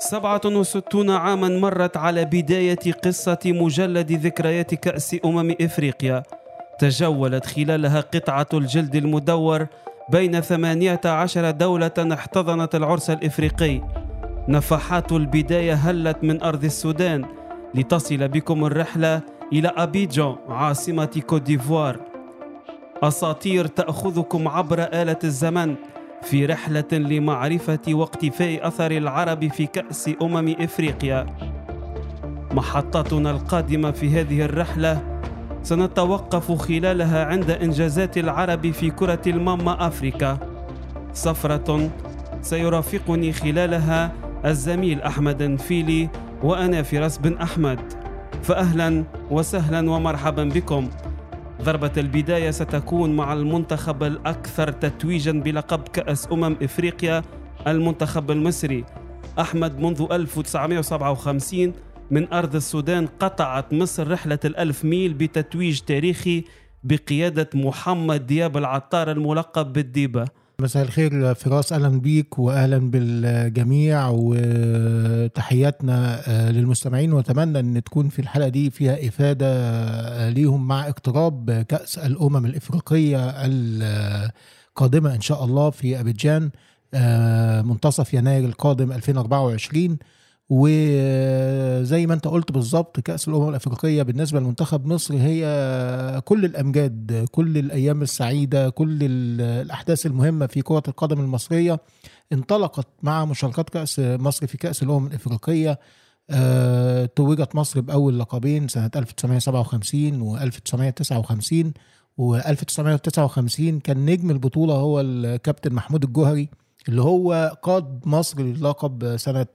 67 عاما مرت على بداية قصة مجلد ذكريات كأس أمم إفريقيا تجولت خلالها قطعة الجلد المدور بين 18 دولة احتضنت العرس الإفريقي نفحات البداية هلت من أرض السودان لتصل بكم الرحلة إلى أبيجان عاصمة كوت ديفوار أساطير تأخذكم عبر آلة الزمن في رحلة لمعرفة واقتفاء أثر العرب في كأس أمم إفريقيا. محطتنا القادمة في هذه الرحلة سنتوقف خلالها عند إنجازات العرب في كرة الماما أفريكا. سفرة سيرافقني خلالها الزميل أحمد نفيلي وأنا فراس بن أحمد. فأهلا وسهلا ومرحبا بكم. ضربة البداية ستكون مع المنتخب الأكثر تتويجا بلقب كأس أمم إفريقيا المنتخب المصري أحمد منذ 1957 من أرض السودان قطعت مصر رحلة الألف ميل بتتويج تاريخي بقيادة محمد دياب العطار الملقب بالديبة مساء الخير فراس اهلا بيك واهلا بالجميع وتحياتنا آه، للمستمعين واتمنى ان تكون في الحلقه دي فيها افاده آه، ليهم مع اقتراب كاس الامم الافريقيه القادمه ان شاء الله في ابيجان آه، منتصف يناير القادم 2024 وزي ما انت قلت بالظبط كاس الامم الافريقيه بالنسبه لمنتخب مصر هي كل الامجاد كل الايام السعيده كل الاحداث المهمه في كره القدم المصريه انطلقت مع مشاركات كاس مصر في كاس الامم الافريقيه أه توجت مصر باول لقبين سنه 1957 و 1959 و 1959 كان نجم البطوله هو الكابتن محمود الجوهري اللي هو قاد مصر للقب سنة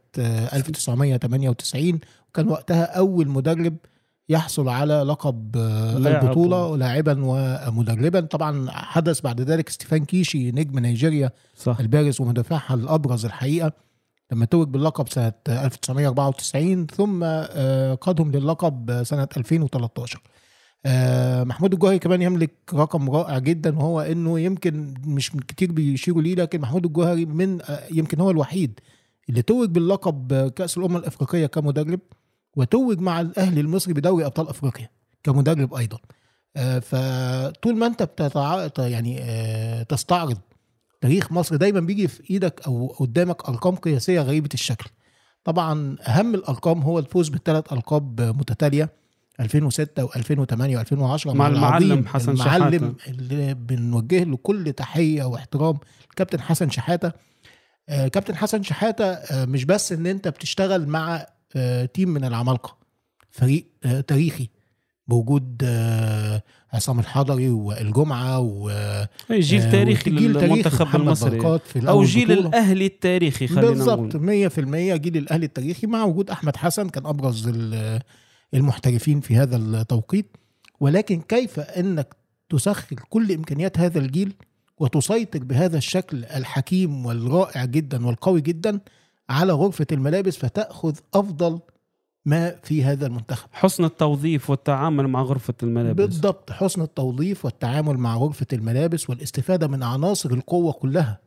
1998 وكان وقتها أول مدرب يحصل على لقب البطولة لاعبا ومدربا طبعا حدث بعد ذلك ستيفان كيشي نجم نيجيريا صح. البارز ومدافعها الأبرز الحقيقة لما توج باللقب سنة 1994 ثم قادهم للقب سنة 2013 آه محمود الجوهري كمان يملك رقم رائع جدا وهو انه يمكن مش كتير بيشيروا ليه لكن محمود الجوهري من آه يمكن هو الوحيد اللي توج باللقب كاس الامم الافريقيه كمدرب وتوج مع الاهلي المصري بدوري ابطال افريقيا كمدرب ايضا آه فطول ما انت بتتع... يعني آه تستعرض تاريخ مصر دايما بيجي في ايدك او قدامك ارقام قياسيه غريبه الشكل طبعا اهم الارقام هو الفوز بالثلاث القاب متتاليه 2006 و2008 و2010 مع المعلم حسن المعلم شحاتة اللي بنوجه له كل تحيه واحترام الكابتن حسن شحاته آه كابتن حسن شحاته آه مش بس ان انت بتشتغل مع آه تيم من العمالقه فريق آه تاريخي بوجود آه عصام الحضري والجمعه و جيل تاريخي للمنتخب المصري او جيل الاهلي التاريخي خلينا بالظبط 100% جيل الاهلي التاريخي مع وجود احمد حسن كان ابرز المحترفين في هذا التوقيت ولكن كيف انك تسخر كل امكانيات هذا الجيل وتسيطر بهذا الشكل الحكيم والرائع جدا والقوي جدا على غرفه الملابس فتاخذ افضل ما في هذا المنتخب حسن التوظيف والتعامل مع غرفة الملابس بالضبط حسن التوظيف والتعامل مع غرفة الملابس والاستفادة من عناصر القوة كلها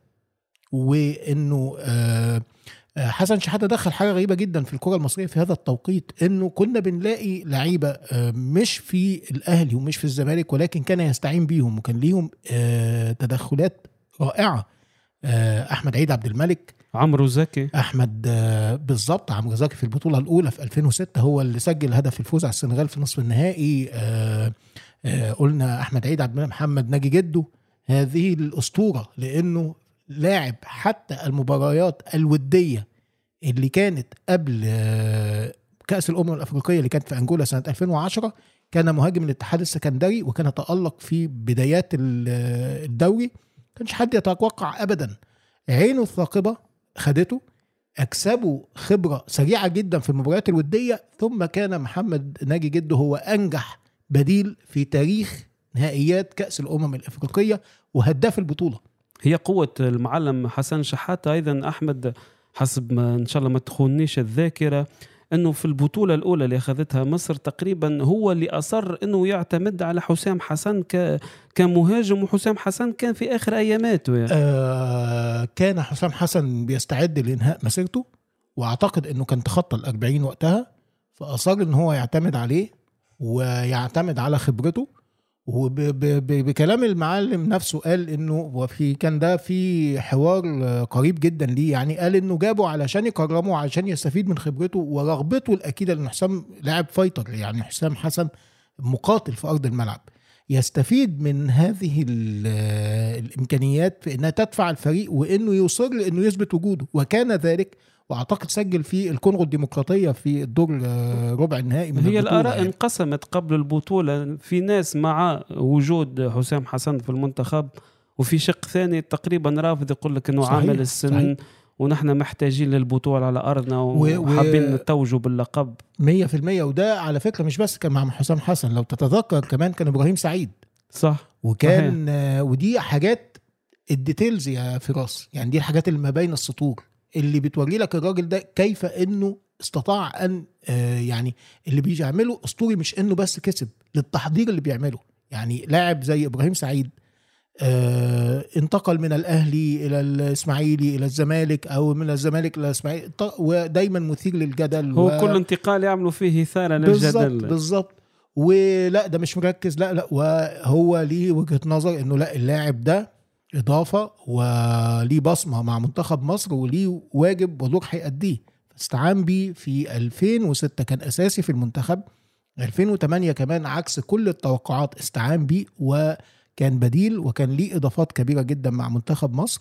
وانه آه حسن شحاته دخل حاجه غريبه جدا في الكره المصريه في هذا التوقيت انه كنا بنلاقي لعيبه مش في الاهلي ومش في الزمالك ولكن كان يستعين بيهم وكان ليهم تدخلات رائعه احمد عيد عبد الملك عمرو زكي احمد بالظبط عمرو زكي في البطوله الاولى في 2006 هو اللي سجل هدف الفوز على السنغال في نصف النهائي قلنا احمد عيد عبد الملك محمد ناجي جده هذه الاسطوره لانه لاعب حتى المباريات الوديه اللي كانت قبل كاس الامم الافريقيه اللي كانت في انجولا سنه 2010 كان مهاجم الاتحاد السكندري وكان تالق في بدايات الدوري كانش حد يتوقع ابدا عينه الثاقبه خدته اكسبوا خبره سريعه جدا في المباريات الوديه ثم كان محمد ناجي جده هو انجح بديل في تاريخ نهائيات كاس الامم الافريقيه وهداف البطوله هي قوة المعلم حسن شحاتة أيضا أحمد حسب ما إن شاء الله ما تخونيش الذاكرة أنه في البطولة الأولى اللي أخذتها مصر تقريبا هو اللي أصر أنه يعتمد على حسام حسن ك... كمهاجم وحسام حسن كان في آخر أياماته يعني. آه كان حسام حسن بيستعد لإنهاء مسيرته واعتقد انه كان تخطى ال 40 وقتها فاصر ان هو يعتمد عليه ويعتمد على خبرته وبكلام المعلم نفسه قال انه وفي كان ده في حوار قريب جدا ليه يعني قال انه جابه علشان يكرمه عشان يستفيد من خبرته ورغبته الاكيده لان حسام لاعب فايتر يعني حسام حسن مقاتل في ارض الملعب يستفيد من هذه الامكانيات في انها تدفع الفريق وانه يصر انه يثبت وجوده وكان ذلك واعتقد سجل في الكونغو الديمقراطيه في الدور آه، ربع النهائي من هي الاراء يعني. انقسمت قبل البطوله في ناس مع وجود حسام حسن في المنتخب وفي شق ثاني تقريبا رافض يقول لك انه عامل السن صحيح. ونحن محتاجين للبطولة على أرضنا وحابين و... نتوجوا باللقب 100% وده على فكرة مش بس كان مع حسام حسن لو تتذكر كمان كان إبراهيم سعيد صح وكان آه ودي حاجات الديتيلز يا فراس يعني دي الحاجات اللي ما بين السطور اللي بتوري لك الراجل ده كيف انه استطاع ان آه يعني اللي بيعمله اسطوري مش انه بس كسب للتحضير اللي بيعمله يعني لاعب زي ابراهيم سعيد آه انتقل من الاهلي الى الاسماعيلي الى الزمالك او من الزمالك الى الاسماعيلي ودايما مثير للجدل هو و... كل انتقال يعملوا فيه اثاره للجدل بالظبط بالظبط ولا ده مش مركز لا لا وهو ليه وجهه نظر انه لا اللاعب ده اضافه وليه بصمه مع منتخب مصر وليه واجب ودور هيأديه فاستعان بيه في 2006 كان اساسي في المنتخب 2008 كمان عكس كل التوقعات استعان بيه وكان بديل وكان ليه اضافات كبيره جدا مع منتخب مصر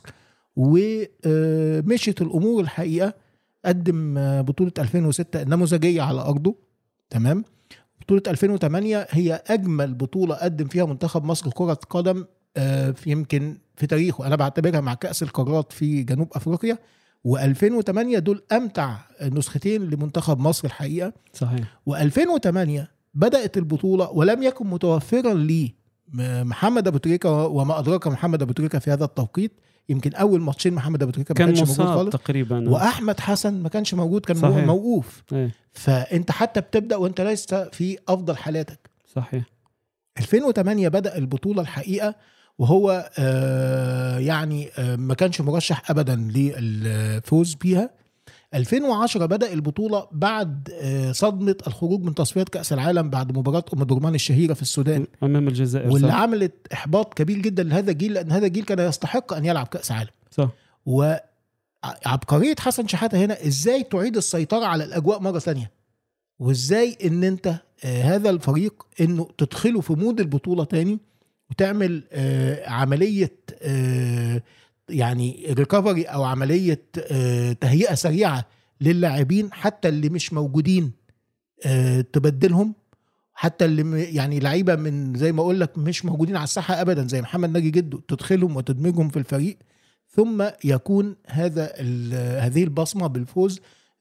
ومشيت الامور الحقيقه قدم بطوله 2006 نموذجيه على ارضه تمام بطوله 2008 هي اجمل بطوله قدم فيها منتخب مصر كره قدم آه، في يمكن في تاريخه انا بعتبرها مع كاس القارات في جنوب افريقيا و2008 دول امتع نسختين لمنتخب مصر الحقيقه صحيح و2008 بدات البطوله ولم يكن متوفرا لي محمد ابو تريكه وما ادراك محمد ابو تريكه في هذا التوقيت يمكن اول ماتشين محمد ابو تريكه ما كانش موجود خالص تقريبا واحمد حسن ما كانش موجود كان صحيح. موقوف ايه. فانت حتى بتبدا وانت ليس في افضل حالاتك صحيح 2008 بدا البطوله الحقيقه وهو آه، يعني آه، ما كانش مرشح ابدا للفوز بيها 2010 بدا البطوله بعد آه، صدمه الخروج من تصفيات كاس العالم بعد مباراه ام درمان الشهيره في السودان امام الجزائر واللي صح. عملت احباط كبير جدا لهذا الجيل لان هذا الجيل كان يستحق ان يلعب كاس عالم صح وعبقريه حسن شحاته هنا ازاي تعيد السيطره على الاجواء مره ثانيه وازاي ان انت هذا الفريق انه تدخله في مود البطوله تاني وتعمل آه، عمليه آه، يعني ريكفري او عمليه آه، تهيئه سريعه للاعبين حتى اللي مش موجودين تبدلهم حتى اللي يعني لعيبه من زي ما اقول لك مش موجودين على الساحه ابدا زي محمد ناجي جدو تدخلهم وتدمجهم في الفريق ثم يكون هذا هذه البصمه بالفوز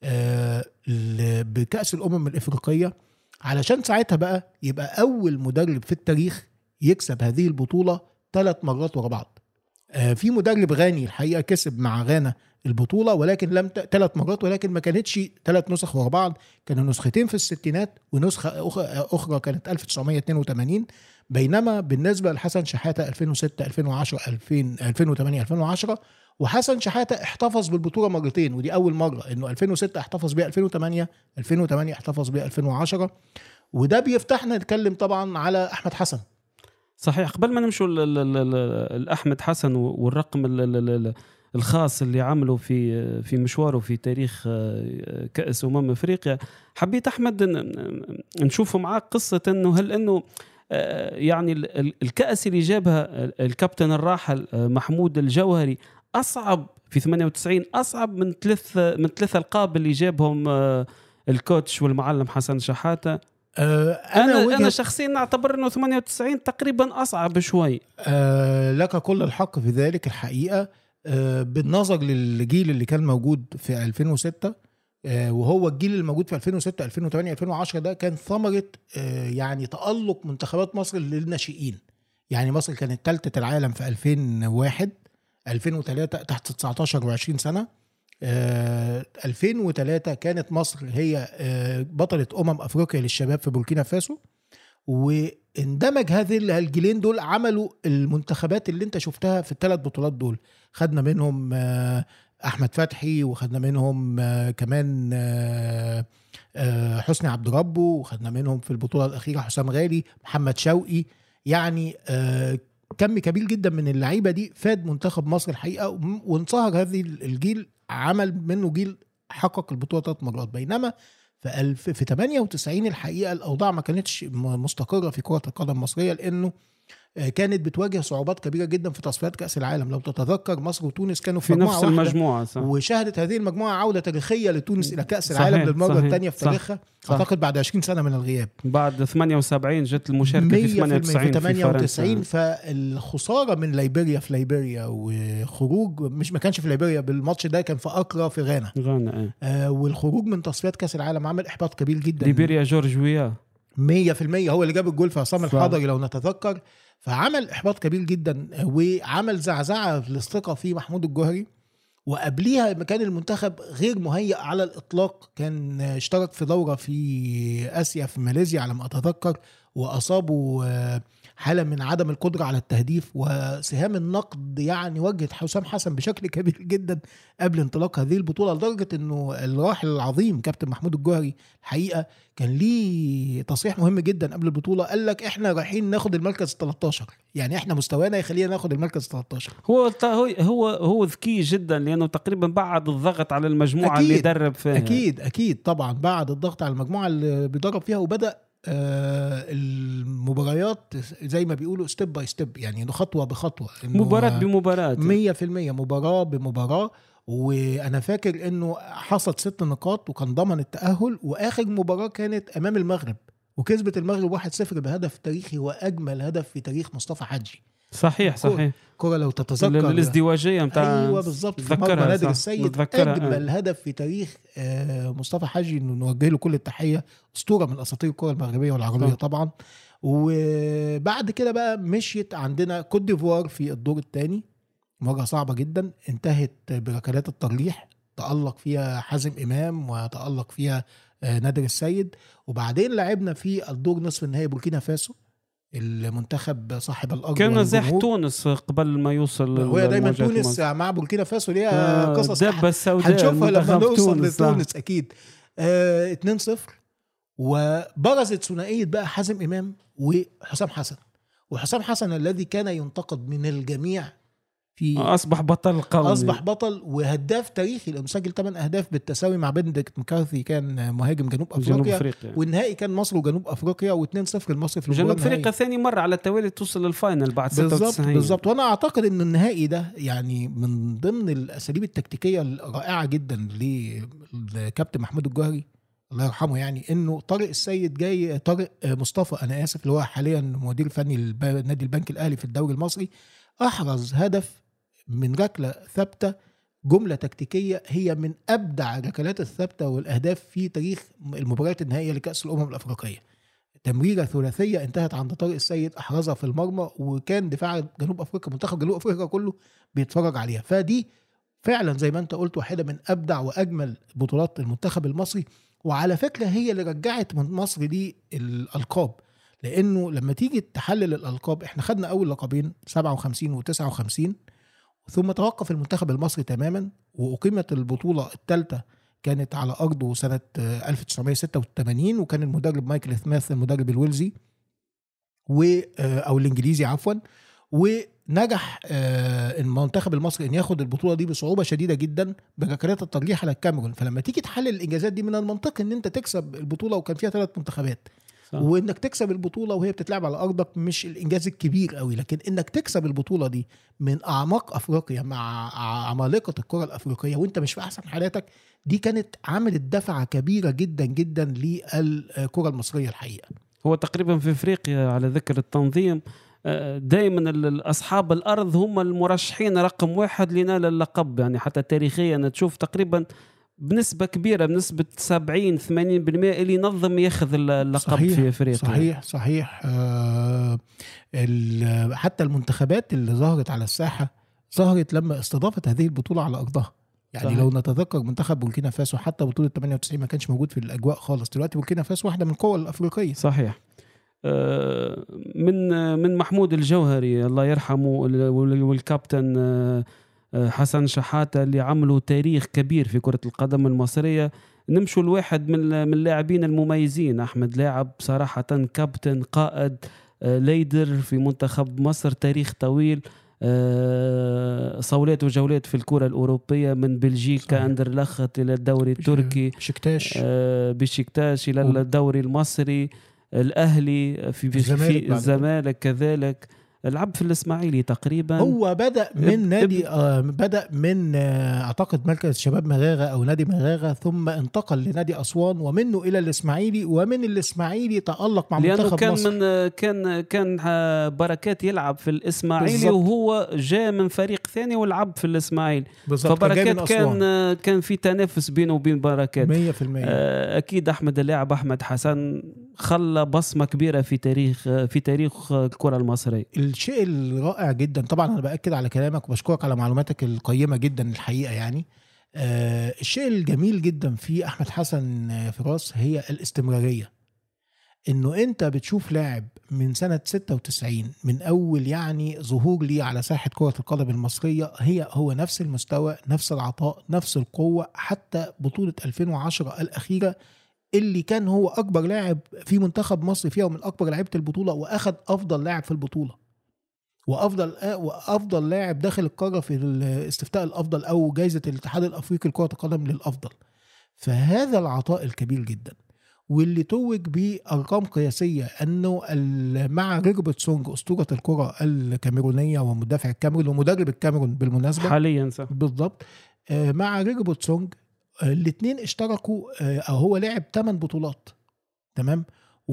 بكاس الامم الافريقيه علشان ساعتها بقى يبقى اول مدرب في التاريخ يكسب هذه البطوله ثلاث مرات ورا بعض آه، في مدرب غاني الحقيقه كسب مع غانا البطوله ولكن لم ثلاث مرات ولكن ما كانتش ثلاث نسخ ورا بعض كانوا نسختين في الستينات ونسخه اخرى كانت 1982 بينما بالنسبه لحسن شحاته 2006 2010 2000 2008 2010 وحسن شحاته احتفظ بالبطوله مرتين ودي اول مره انه 2006 احتفظ بيها 2008 2008 احتفظ بيها 2010 وده بيفتحنا نتكلم طبعا على احمد حسن صحيح قبل ما نمشوا لاحمد حسن والرقم الخاص اللي عمله في في مشواره في تاريخ آه، كاس امم افريقيا حبيت احمد نشوف معاك قصه انه هل انه آه، يعني الكاس اللي جابها الكابتن الراحل آه، محمود الجوهري اصعب في 98 اصعب من ثلاث من ثلاث القاب اللي جابهم الكوتش والمعلم حسن شحاته أه انا انا, أنا شخصيا اعتبر انه 98 تقريبا اصعب شوي أه لك كل الحق في ذلك الحقيقه أه بالنظر للجيل اللي كان موجود في 2006 أه وهو الجيل الموجود في 2006 2008 2010 ده كان ثمره أه يعني تالق منتخبات مصر للناشئين يعني مصر كانت ثالثه العالم في 2001 2003 تحت 19 و20 سنه 2003 آه، كانت مصر هي آه، بطلة أمم أفريقيا للشباب في بوركينا فاسو واندمج هذه الجيلين دول عملوا المنتخبات اللي انت شفتها في الثلاث بطولات دول خدنا منهم احمد فتحي وخدنا منهم كمان حسني عبد ربه وخدنا منهم في البطوله الاخيره حسام غالي محمد شوقي يعني كم كبير جدا من اللعيبه دي فاد منتخب مصر الحقيقه وانصهر هذه الجيل عمل منه جيل حقق البطوله ثلاث مرات بينما في الف في 98 الحقيقه الاوضاع ما كانتش مستقره في كره القدم المصريه لانه آه، كانت بتواجه صعوبات كبيره جدا في تصفيات كاس العالم لو تتذكر مصر وتونس كانوا في, في نفس المجموعه صح. وشهدت هذه المجموعه عوده تاريخيه لتونس الى كاس العالم صحيح للمره الثانيه في تاريخها اعتقد بعد 20 سنه من الغياب بعد 78 جت المشاركه في 98 في 98 فالخساره من ليبيريا في ليبيريا وخروج مش ما كانش في ليبيريا بالماتش ده كان في اكرا في غانا غانا ايه. آه والخروج من تصفيات كاس العالم عمل احباط كبير جدا ليبيريا جورج وياه 100% هو اللي جاب الجول في عصام الحضري لو نتذكر فعمل احباط كبير جدا وعمل زعزعه في الثقه في محمود الجوهري وقبليها كان المنتخب غير مهيأ على الاطلاق كان اشترك في دوره في اسيا في ماليزيا على ما اتذكر واصابه حاله من عدم القدره على التهديف وسهام النقد يعني وجهت حسام حسن بشكل كبير جدا قبل انطلاق هذه البطوله لدرجه انه الراحل العظيم كابتن محمود الجوهري الحقيقه كان ليه تصريح مهم جدا قبل البطوله قال لك احنا رايحين ناخد المركز 13 يعني احنا مستوانا يخلينا ناخد المركز 13 هو هو هو ذكي جدا لانه تقريبا بعد الضغط على المجموعه أكيد اللي درب فيها اكيد اكيد طبعا بعد الضغط على المجموعه اللي بيدرب فيها وبدا آه المباريات زي ما بيقولوا ستيب باي ستيب يعني خطوه بخطوه مباراه بمباراه 100% مباراه بمباراه وانا فاكر انه حصد ست نقاط وكان ضمن التاهل واخر مباراه كانت امام المغرب وكسبت المغرب 1-0 بهدف تاريخي واجمل هدف في تاريخ مصطفى حجي صحيح صحيح كرة لو تتذكر الازدواجيه بتاع ايوه بالظبط في مرمى نادر السيد اجمل آه. هدف في تاريخ آه مصطفى حجي انه نوجه له كل التحيه اسطوره من اساطير الكره المغربيه والعربيه صح. طبعا وبعد كده بقى مشيت عندنا كوت ديفوار في الدور الثاني مواجهه صعبه جدا انتهت بركلات الترجيح تألق فيها حازم امام وتألق فيها آه نادر السيد وبعدين لعبنا في الدور نصف النهائي بوركينا فاسو المنتخب صاحب الارض كان زي تونس قبل ما يوصل وهي دايما تونس مع بوركينا فاسو ليها آه قصص الدبه السوداء هنشوفها لما نوصل لتونس اكيد آه 2-0 وبرزت ثنائيه بقى حازم امام وحسام حسن وحسام حسن الذي كان ينتقد من الجميع في اصبح بطل قوي اصبح بطل وهداف تاريخي لانه سجل 8 اهداف بالتساوي مع بندكت مكارثي كان مهاجم جنوب افريقيا, جنوب أفريقيا. والنهائي كان مصر وجنوب افريقيا و2-0 لمصر في جنوب افريقيا ثاني مره على التوالي توصل للفاينل بعد 96 بالظبط بالظبط وانا اعتقد ان النهائي ده يعني من ضمن الاساليب التكتيكيه الرائعه جدا لكابتن محمود الجوهري الله يرحمه يعني انه طارق السيد جاي طارق مصطفى انا اسف اللي هو حاليا مدير فني نادي البنك الاهلي في الدوري المصري احرز هدف من ركله ثابته جمله تكتيكيه هي من ابدع الركلات الثابته والاهداف في تاريخ المباريات النهائيه لكاس الامم الافريقيه تمريره ثلاثيه انتهت عند طارق السيد احرزها في المرمى وكان دفاع جنوب افريقيا منتخب جنوب افريقيا كله بيتفرج عليها فدي فعلا زي ما انت قلت واحده من ابدع واجمل بطولات المنتخب المصري وعلى فكره هي اللي رجعت من مصر دي الالقاب لانه لما تيجي تحلل الالقاب احنا خدنا اول لقبين 57 و59 ثم توقف المنتخب المصري تماما وأقيمت البطولة الثالثة كانت على أرضه سنة 1986 وكان المدرب مايكل سميث المدرب الويلزي و آه، أو الإنجليزي عفوا ونجح آه، المنتخب المصري ان ياخد البطوله دي بصعوبه شديده جدا بركلات الترجيح على الكاميرون فلما تيجي تحلل الانجازات دي من المنطقي ان انت تكسب البطوله وكان فيها ثلاث منتخبات صح. وانك تكسب البطوله وهي بتتلعب على ارضك مش الانجاز الكبير قوي لكن انك تكسب البطوله دي من اعماق افريقيا مع عمالقه الكره الافريقيه وانت مش في احسن حالاتك دي كانت عملت دفعه كبيره جدا جدا للكره المصريه الحقيقه هو تقريبا في افريقيا على ذكر التنظيم آه، دائما اصحاب الارض هم المرشحين رقم واحد لنال اللقب يعني حتى تاريخيا تشوف تقريبا بنسبه كبيره بنسبه 70 80% اللي ينظم ياخذ اللقب صحيح في افريقيا صحيح صحيح آه حتى المنتخبات اللي ظهرت على الساحه ظهرت لما استضافت هذه البطوله على ارضها يعني صحيح. لو نتذكر منتخب بوركينا فاسو حتى بطوله 98 ما كانش موجود في الاجواء خالص دلوقتي بوركينا فاسو واحده من القوى الافريقيه صحيح آه، من من محمود الجوهري الله يرحمه والكابتن آه، حسن شحاته اللي عملوا تاريخ كبير في كره القدم المصريه نمشوا لواحد من من اللاعبين المميزين احمد لاعب صراحه كابتن قائد ليدر في منتخب مصر تاريخ طويل آه، صولات وجولات في الكرة الأوروبية من بلجيكا أندرلخت إلى الدوري التركي بشكتاش آه، بشكتاش إلى الدوري المصري الأهلي في, في الزمالك كذلك لعب في الاسماعيلي تقريبا هو بدا من نادي آه بدا من آه اعتقد مركز شباب مغاغه او نادي مغاغه ثم انتقل لنادي اسوان ومنه الى الاسماعيلي ومن الاسماعيلي تالق مع منتخب كان مصر من كان كان بركات يلعب في الاسماعيلي بالزبط. وهو جاء من فريق ثاني ولعب في الاسماعيلي فبركات كان كان في تنافس بينه وبين بركات 100% آه اكيد احمد اللاعب احمد حسن خلى بصمه كبيره في تاريخ في تاريخ الكره المصريه الشيء الرائع جدا طبعا انا باكد على كلامك وبشكرك على معلوماتك القيمه جدا الحقيقه يعني آه الشيء الجميل جدا في احمد حسن فراس هي الاستمراريه انه انت بتشوف لاعب من سنه 96 من اول يعني ظهور ليه على ساحه كره القدم المصريه هي هو نفس المستوى نفس العطاء نفس القوه حتى بطوله 2010 الاخيره اللي كان هو اكبر لاعب في منتخب مصر فيها ومن اكبر لعيبه البطوله واخد افضل لاعب في البطوله وافضل وافضل لاعب داخل القاره في الاستفتاء الافضل او جائزه الاتحاد الافريقي لكره القدم للافضل فهذا العطاء الكبير جدا واللي توج بارقام قياسيه انه مع ريجبرت سونج اسطوره الكره الكاميرونيه ومدافع الكاميرون ومدرب الكاميرون بالمناسبه حاليا صح بالضبط آه، مع ريجبرت سونج الاثنين اشتركوا آه، او هو لعب 8 بطولات تمام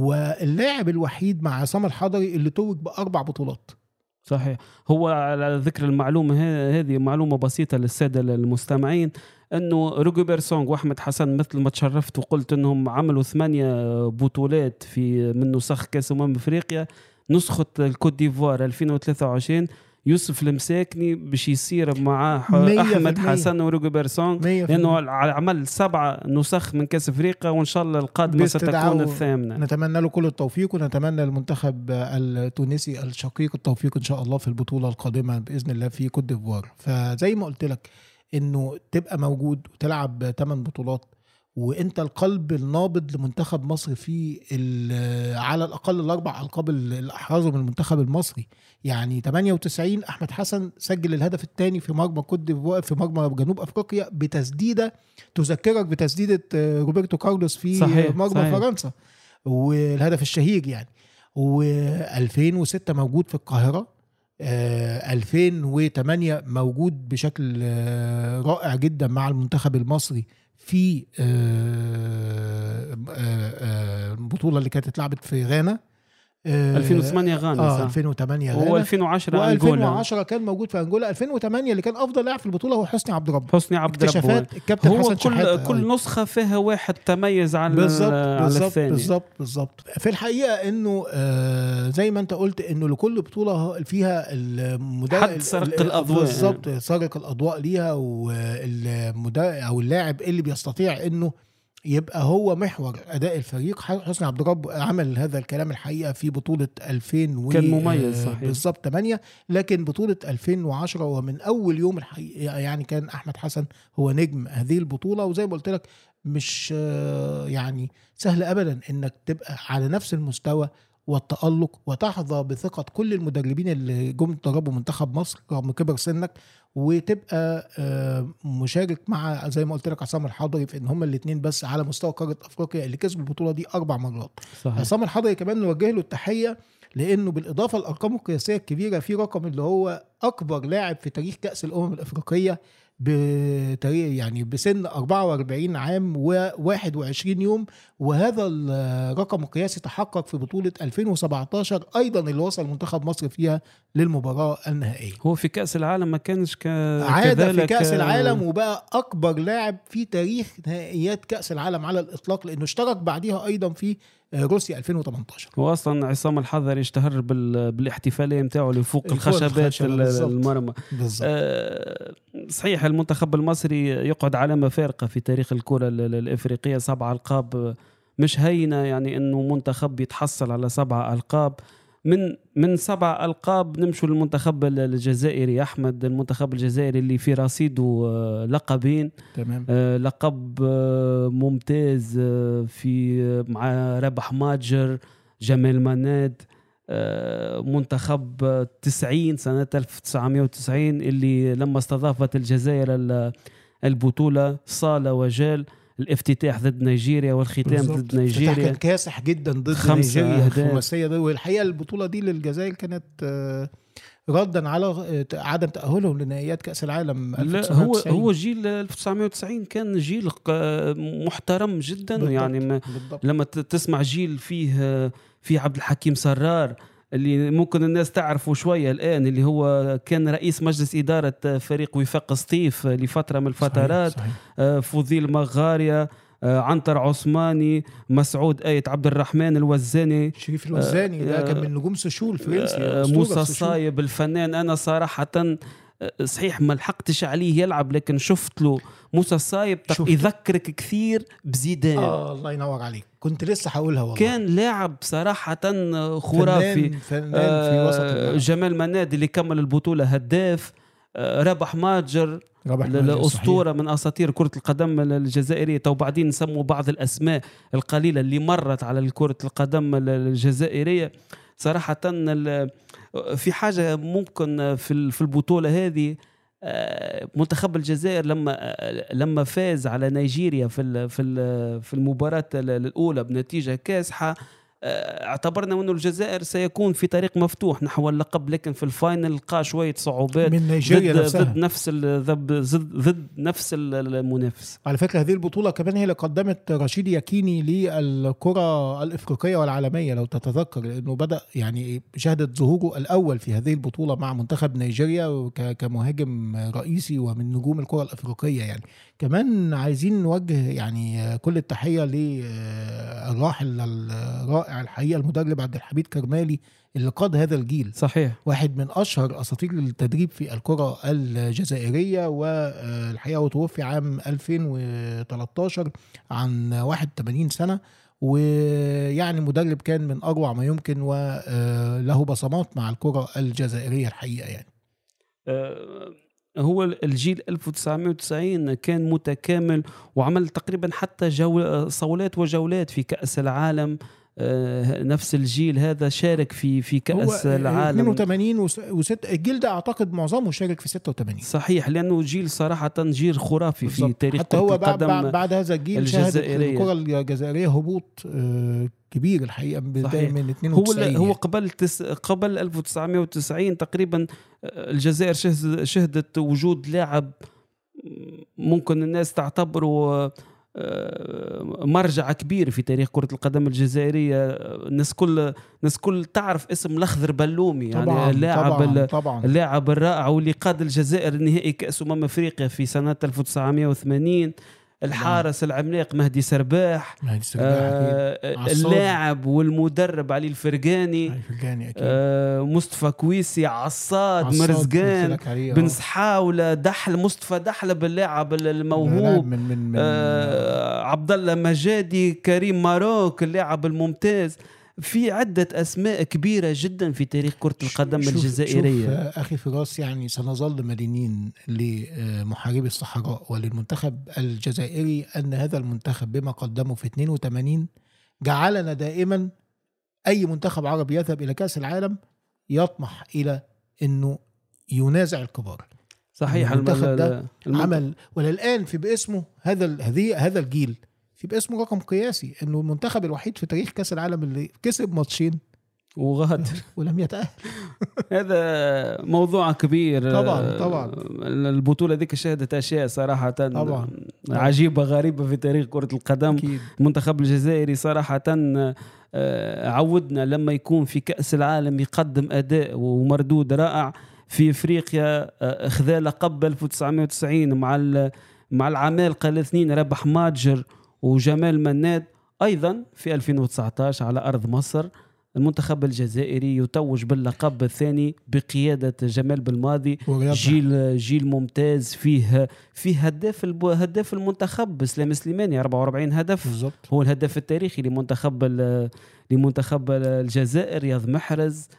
واللاعب الوحيد مع عصام الحضري اللي توج باربع بطولات صحيح هو على ذكر المعلومه هذه معلومه بسيطه للساده المستمعين انه روجو سونغ واحمد حسن مثل ما تشرفت وقلت انهم عملوا ثمانيه بطولات في من نسخ كاس امم افريقيا نسخه الكوت ديفوار 2023 يوسف المساكني باش يصير معاه احمد حسن وريجو بيرسون لانه عمل سبعه نسخ من كاس افريقيا وان شاء الله القادمه ستكون الثامنه نتمنى له كل التوفيق ونتمنى للمنتخب التونسي الشقيق التوفيق ان شاء الله في البطوله القادمه باذن الله في كوت ديفوار فزي ما قلت لك انه تبقى موجود وتلعب 8 بطولات وانت القلب النابض لمنتخب مصر في على الاقل الاربع القاب اللي احرزهم المنتخب المصري يعني 98 احمد حسن سجل الهدف الثاني في مرمى كوت في مرمى جنوب افريقيا بتسديده تذكرك بتسديده آه، روبرتو كارلوس في صحيح مرمى صحيح. فرنسا والهدف الشهير يعني و2006 موجود في القاهره آه 2008 موجود بشكل آه رائع جدا مع المنتخب المصري في البطوله آه، آه، اللي كانت اتلعبت في غانا 2008 غانا اه 2008 غانا و 2010 انجولا و2010 كان موجود في انجولا 2008 اللي كان افضل لاعب في البطوله هو حسني عبد ربه حسني عبد ربه الكابتن هو حسن كل شحاتة كل نسخه فيها واحد تميز عن بالزبط على بالزبط الثاني بالظبط بالظبط في الحقيقه انه آه زي ما انت قلت انه لكل بطوله فيها المدرب حد سرق الاضواء بالظبط سرق الاضواء ليها والمدرب او اللاعب اللي بيستطيع انه يبقى هو محور اداء الفريق حسني عبد الرب عمل هذا الكلام الحقيقه في بطوله 2000 و كان مميز صحيح بالظبط 8 لكن بطوله 2010 ومن اول يوم الحقيقه يعني كان احمد حسن هو نجم هذه البطوله وزي ما قلت لك مش يعني سهل ابدا انك تبقى على نفس المستوى والتألق وتحظى بثقة كل المدربين اللي جم دربوا منتخب مصر رغم كبر سنك وتبقى آه، مشارك مع زي ما قلت لك عصام الحضري في ان هما الاثنين بس على مستوى قاره افريقيا اللي كسبوا البطوله دي اربع مرات صحيح. عصام الحضري كمان نوجه له التحيه لانه بالاضافه للارقام القياسيه الكبيره في رقم اللي هو اكبر لاعب في تاريخ كاس الامم الافريقيه بتاريخ يعني بسن 44 عام و21 يوم وهذا الرقم القياسي تحقق في بطولة 2017 أيضا اللي وصل منتخب مصر فيها للمباراة النهائية هو في كأس العالم ما كانش ك... عاد في كأس العالم وبقى أكبر لاعب في تاريخ نهائيات كأس العالم على الإطلاق لأنه اشترك بعديها أيضا في روسيا 2018 هو اصلا عصام الحضري اشتهر بالاحتفاليه نتاعه اللي فوق الخشبات المرمى بالزبط. آه صحيح المنتخب المصري يقعد علامه فارقه في تاريخ الكره الافريقيه سبع القاب مش هينه يعني انه منتخب يتحصل على سبع القاب من من سبع القاب نمشوا للمنتخب الجزائري احمد المنتخب الجزائري اللي في رصيده آه، لقبين تمام آه، لقب آه، ممتاز في مع ربح ماجر جمال مناد منتخب 90 سنة 1990 اللي لما استضافت الجزائر البطولة صال وجال الافتتاح ضد نيجيريا والختام ضد نيجيريا كان كاسح جدا ضد نيجيريا الخماسيه دي والحقيقه البطوله دي للجزائر كانت آه، ردا على آه، عدم تاهلهم لنهائيات كاس العالم لا هو هو جيل 1990 كان جيل محترم جدا بالضبط يعني بالضبط. لما تسمع جيل فيه فيه عبد الحكيم سرار اللي ممكن الناس تعرفه شوية الآن اللي هو كان رئيس مجلس إدارة فريق وفاق سطيف لفترة من الفترات صحيح صحيح. آه، فضيل مغاريا آه، عنتر عثماني مسعود آيت عبد الرحمن الوزاني شريف الوزاني ده كان من نجوم سشول الفرنسي موسى الصايب الفنان أنا صراحة صحيح ما لحقتش عليه يلعب لكن شفت له موسى الصايب يذكرك كثير بزيدان آه الله ينور عليك كنت لسه هقولها والله كان لاعب صراحة خرافي فنان, فنان في آه، وسط الملعب. جمال منادي اللي كمل البطولة هداف آه ربح ماجر الأسطورة من أساطير كرة القدم الجزائرية وبعدين نسموا بعض الأسماء القليلة اللي مرت على كرة القدم الجزائرية صراحة في حاجة ممكن في البطولة هذه آه، منتخب الجزائر لما آه، لما فاز على نيجيريا في في المباراه الاولى بنتيجه كاسحه آه، اعتبرنا انه الجزائر سيكون في طريق مفتوح نحو اللقب لكن في الفاينل لقى شويه صعوبات من نيجيريا ضد, نفسها. ضد نفس ضد, ضد نفس المنافس على فكره هذه البطوله كمان هي اللي قدمت رشيد ياكيني للكره الافريقيه والعالميه لو تتذكر لانه بدا يعني شهدت ظهوره الاول في هذه البطوله مع منتخب نيجيريا كمهاجم رئيسي ومن نجوم الكره الافريقيه يعني كمان عايزين نوجه يعني كل التحيه للراحل الرائع الحقيقه المدرب عبد الحميد كرمالي اللي قاد هذا الجيل صحيح واحد من اشهر اساطير التدريب في الكره الجزائريه والحقيقه هو توفي عام 2013 عن 81 سنه ويعني مدرب كان من اروع ما يمكن وله بصمات مع الكره الجزائريه الحقيقه يعني أه هو الجيل 1990 كان متكامل وعمل تقريبا حتى جو صولات وجولات في كأس العالم آه، نفس الجيل هذا شارك في في كاس العالم 82 و6 الجيل ده اعتقد معظمه شارك في 86 صحيح لانه جيل صراحه جيل خرافي بالزبط. في تاريخ حتى هو بعد, بعد هذا الجيل شهدت الكره الجزائريه هبوط آه، كبير الحقيقه بدايه من 92 هو هو يعني. قبل تس قبل 1990 تقريبا آه، الجزائر شهدت وجود لاعب ممكن الناس تعتبره آه، مرجع كبير في تاريخ كرة القدم الجزائرية الناس كل الناس كل تعرف اسم الأخضر بلومي يعني طبعاً اللاعب طبعاً طبعاً اللاعب الرائع واللي قاد الجزائر نهائي كأس أمم أفريقيا في سنة 1980 الحارس العملاق مهدي سرباح مهدي سرباح آه اللاعب والمدرب علي الفرقاني الفرقاني أكيد. آه مصطفى كويسي عصاد, عصاد مرزقان بن سحاوله دحل مصطفى دحله باللاعب الموهوب من من من آه عبد الله مجادي كريم ماروك اللاعب الممتاز في عدة أسماء كبيرة جدا في تاريخ كرة القدم شوف الجزائرية شوف أخي فراس يعني سنظل مدينين لمحاربي الصحراء وللمنتخب الجزائري أن هذا المنتخب بما قدمه في 82 جعلنا دائما أي منتخب عربي يذهب إلى كأس العالم يطمح إلى أنه ينازع الكبار صحيح المنتخب ده عمل وللآن في باسمه هذا هذه هذا الجيل في باسمه رقم قياسي انه المنتخب الوحيد في تاريخ كاس العالم اللي كسب ماتشين وغادر ولم يتأهل هذا موضوع كبير طبعا طبعا البطولة ذيك شهدت أشياء صراحة طبعا عجيبة غريبة في تاريخ كرة القدم أكيد. المنتخب الجزائري صراحة آه، عودنا لما يكون في كأس العالم يقدم أداء ومردود رائع في افريقيا آه، خذا لقب 1990 مع مع العمالقه الاثنين ربح ماجر وجمال مناد ايضا في 2019 على ارض مصر المنتخب الجزائري يتوج باللقب الثاني بقياده جمال بالماضي جيل جيل ممتاز فيه فيه هداف هداف المنتخب سلام سليماني 44 هدف بالزبط. هو الهداف التاريخي لمنتخب لمنتخب الجزائر رياض محرز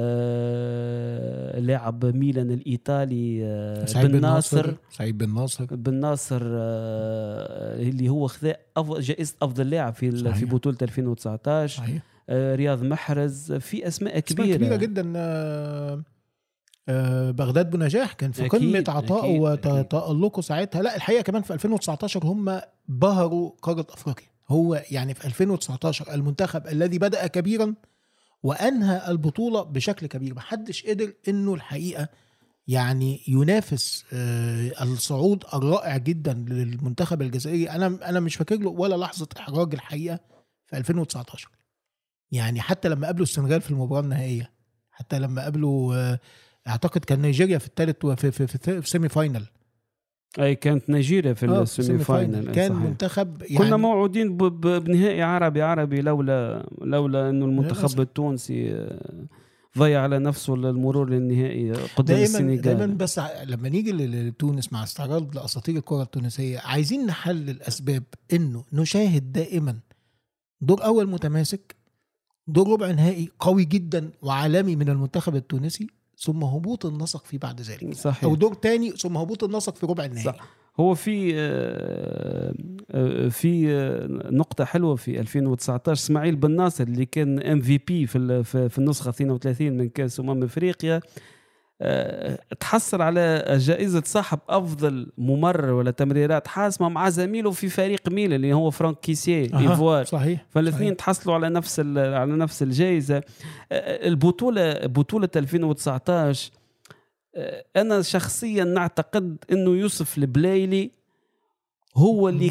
آه لاعب ميلان الايطالي آه بن ناصر سعيد بن ناصر بن ناصر آه اللي هو خذا جائزه افضل لاعب في صحيح. في بطوله 2019 صحيح. آه رياض محرز في اسماء كبيره اسماء كبيره جدا آه آه بغداد بنجاح كان في قمه عطائه وتالقه ساعتها لا الحقيقه كمان في 2019 هم بهروا قاره افريقيا هو يعني في 2019 المنتخب الذي بدا كبيرا وانهى البطوله بشكل كبير محدش قدر انه الحقيقه يعني ينافس آه، الصعود الرائع جدا للمنتخب الجزائري انا انا مش فاكر له ولا لحظه احراج الحقيقه في 2019 يعني حتى لما قابلوا السنغال في المباراه النهائيه حتى لما قابلوا آه، اعتقد كان نيجيريا في الثالث في في, في, في سيمي فاينل اي كانت نيجيريا في آه السيمي فاينل كان صحيح. منتخب يعني كنا موعودين بنهائي عربي عربي لولا لولا انه المنتخب التونسي آه، ضيع على نفسه المرور للنهائي قدام دايما السنغال دايما بس لما نيجي لتونس مع استعراض لاساطير الكره التونسيه عايزين نحلل اسباب انه نشاهد دائما دور اول متماسك دور ربع نهائي قوي جدا وعالمي من المنتخب التونسي ثم هبوط النسق في بعد ذلك صحيح. او دور تاني ثم هبوط النسق في ربع النهائي صح. هو في آه، آه، في آه، نقطة حلوة في 2019 اسماعيل بن ناصر اللي كان ام في بي في في النسخة 32 من كأس أمم افريقيا آه، تحصل على جائزة صاحب أفضل ممرر ولا تمريرات حاسمة مع زميله في فريق ميلان اللي هو فرانك كيسيه إيفوار صحيح فالاثنين تحصلوا على نفس على نفس الجائزة آه، البطولة بطولة 2019 آه، أنا شخصيا نعتقد أنه يوسف البلايلي هو اللي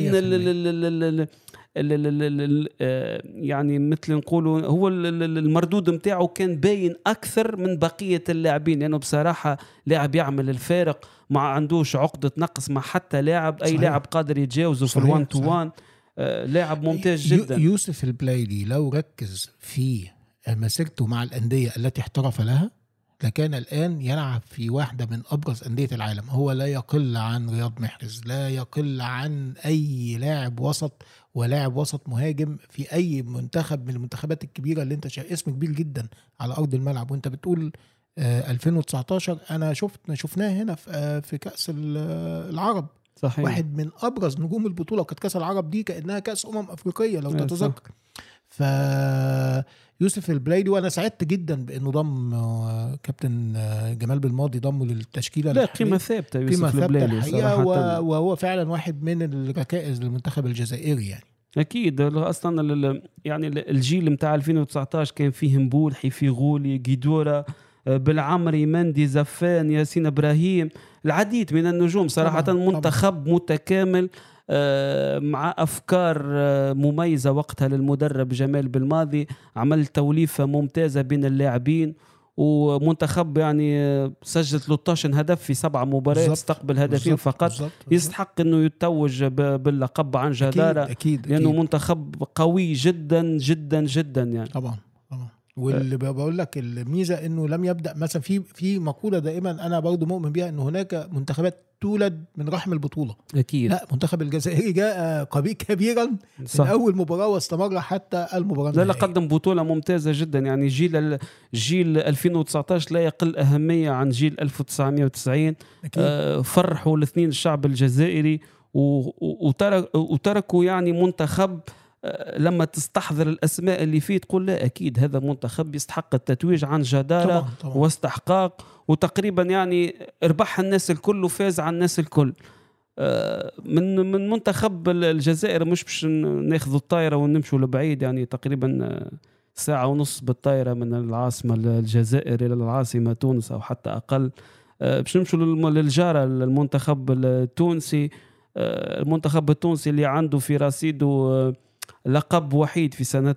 كان آه، يعني مثل نقولوا هو المردود نتاعو كان باين اكثر من بقيه اللاعبين لانه بصراحه لاعب يعمل الفارق ما عندوش عقده نقص مع حتى لاعب اي لاعب قادر يتجاوزه في الوان تو وان لاعب ممتاز جدا يوسف البلايلي لو ركز في مسيرته مع الانديه التي احترف لها لكان الآن يلعب في واحدة من أبرز أندية العالم هو لا يقل عن رياض محرز لا يقل عن أي لاعب وسط ولاعب وسط مهاجم في أي منتخب من المنتخبات الكبيرة اللي أنت شايف اسم كبير جدا على أرض الملعب وأنت بتقول 2019 آه، أنا شفت شفناه هنا في, آه، في كأس العرب صحيح. واحد من أبرز نجوم البطولة وكانت كأس العرب دي كأنها كأس أمم أفريقية لو تتذكر ف يوسف البلايدي وانا سعدت جدا بانه ضم آه، كابتن آه، جمال بالماضي ضمه للتشكيله لا قيمه ثابته يوسف قيمه ثابته الحقيقه وهو فعلا واحد من الركائز للمنتخب الجزائري يعني اكيد اصلا يعني الجيل بتاع 2019 كان فيه مبولحي في غولي جيدورا آه، بالعمري مندي زفان ياسين ابراهيم العديد من النجوم صراحه طبعا منتخب طبعا. متكامل آه، مع افكار آه، مميزه وقتها للمدرب جمال بالماضي عمل توليفه ممتازه بين اللاعبين ومنتخب يعني آه، سجل 13 هدف في سبع مباريات استقبل هدفين بالزبط فقط بالزبط يستحق انه يتوج باللقب عن جداره أكيد أكيد لانه أكيد منتخب قوي جدا جدا جدا يعني طبعا طبعا واللي بقول لك الميزه انه لم يبدا مثلا في في مقوله دائما انا برضو مؤمن بها ان هناك منتخبات تولد من رحم البطوله اكيد لا منتخب الجزائري جاء قوي كبيرا صح. من اول مباراه واستمر حتى المباراه لا لا قدم بطوله ممتازه جدا يعني جيل جيل 2019 لا يقل اهميه عن جيل 1990 أكيد. آه فرحوا الاثنين الشعب الجزائري وتركوا يعني منتخب آه، لما تستحضر الاسماء اللي فيه تقول لا اكيد هذا منتخب يستحق التتويج عن جداره طبعا طبعا. واستحقاق وتقريبا يعني ربح الناس الكل وفاز على الناس الكل آه، من من منتخب الجزائر مش باش ناخذوا الطائره ونمشوا لبعيد يعني تقريبا آه، ساعة ونص بالطائرة من العاصمة الجزائر إلى العاصمة تونس أو حتى أقل باش نمشوا للجارة المنتخب التونسي المنتخب التونسي اللي عنده في رصيده لقب وحيد في سنة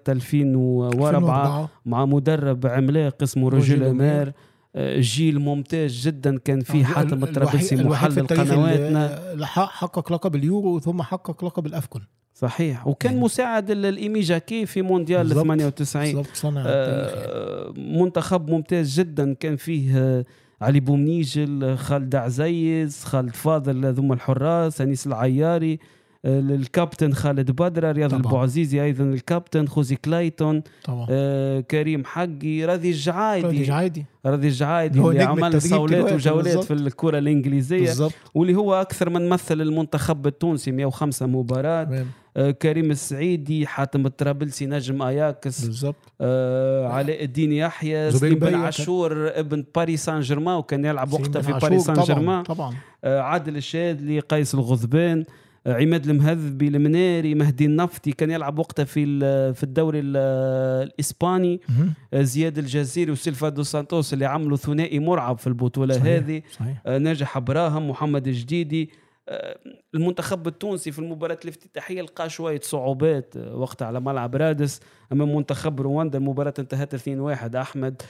2004 مع مدرب عملاق اسمه رجل أمير آه، جيل ممتاز جدا كان فيه حاتم الطرابلسي محلل قنواتنا حقق لقب اليورو ثم حقق لقب الافكون صحيح وكان يعني مساعد الايمي جاكي في مونديال 98 بالضبط صنع آه منتخب ممتاز جدا كان فيه آه علي بومنيجل خالد عزيز خالد فاضل هذوما الحراس انيس العياري الكابتن خالد بدرة رياض البوعزيزي ايضا الكابتن خوزي كلايتون طبعا. آه كريم حقي راضي الجعايدي راضي الجعايدي راضي الجعايدي اللي عمل صولات وجولات بالزبط. في الكرة الإنجليزية بالزبط. واللي هو أكثر من مثل المنتخب التونسي 105 مباراة آه كريم السعيدي حاتم الطرابلسي نجم اياكس بالضبط آه علاء الدين يحيى سليم بن عاشور ابن باريس سان جيرمان وكان يلعب وقتها في باريس سان جيرمان طبعا, طبعا. آه عادل الشاذلي قيس الغضبان عماد المهذبي المناري مهدي النفطي كان يلعب وقتها في في الدوري الاسباني زياد الجزيري وسيلفا دو سانتوس اللي عملوا ثنائي مرعب في البطوله صحيح. هذه صحيح. آه، ناجح ابراهيم محمد الجديدي آه، المنتخب التونسي في المباراة الافتتاحية لقى شوية صعوبات آه، وقتها على ملعب رادس أمام منتخب رواندا المباراة انتهت 2-1 أحمد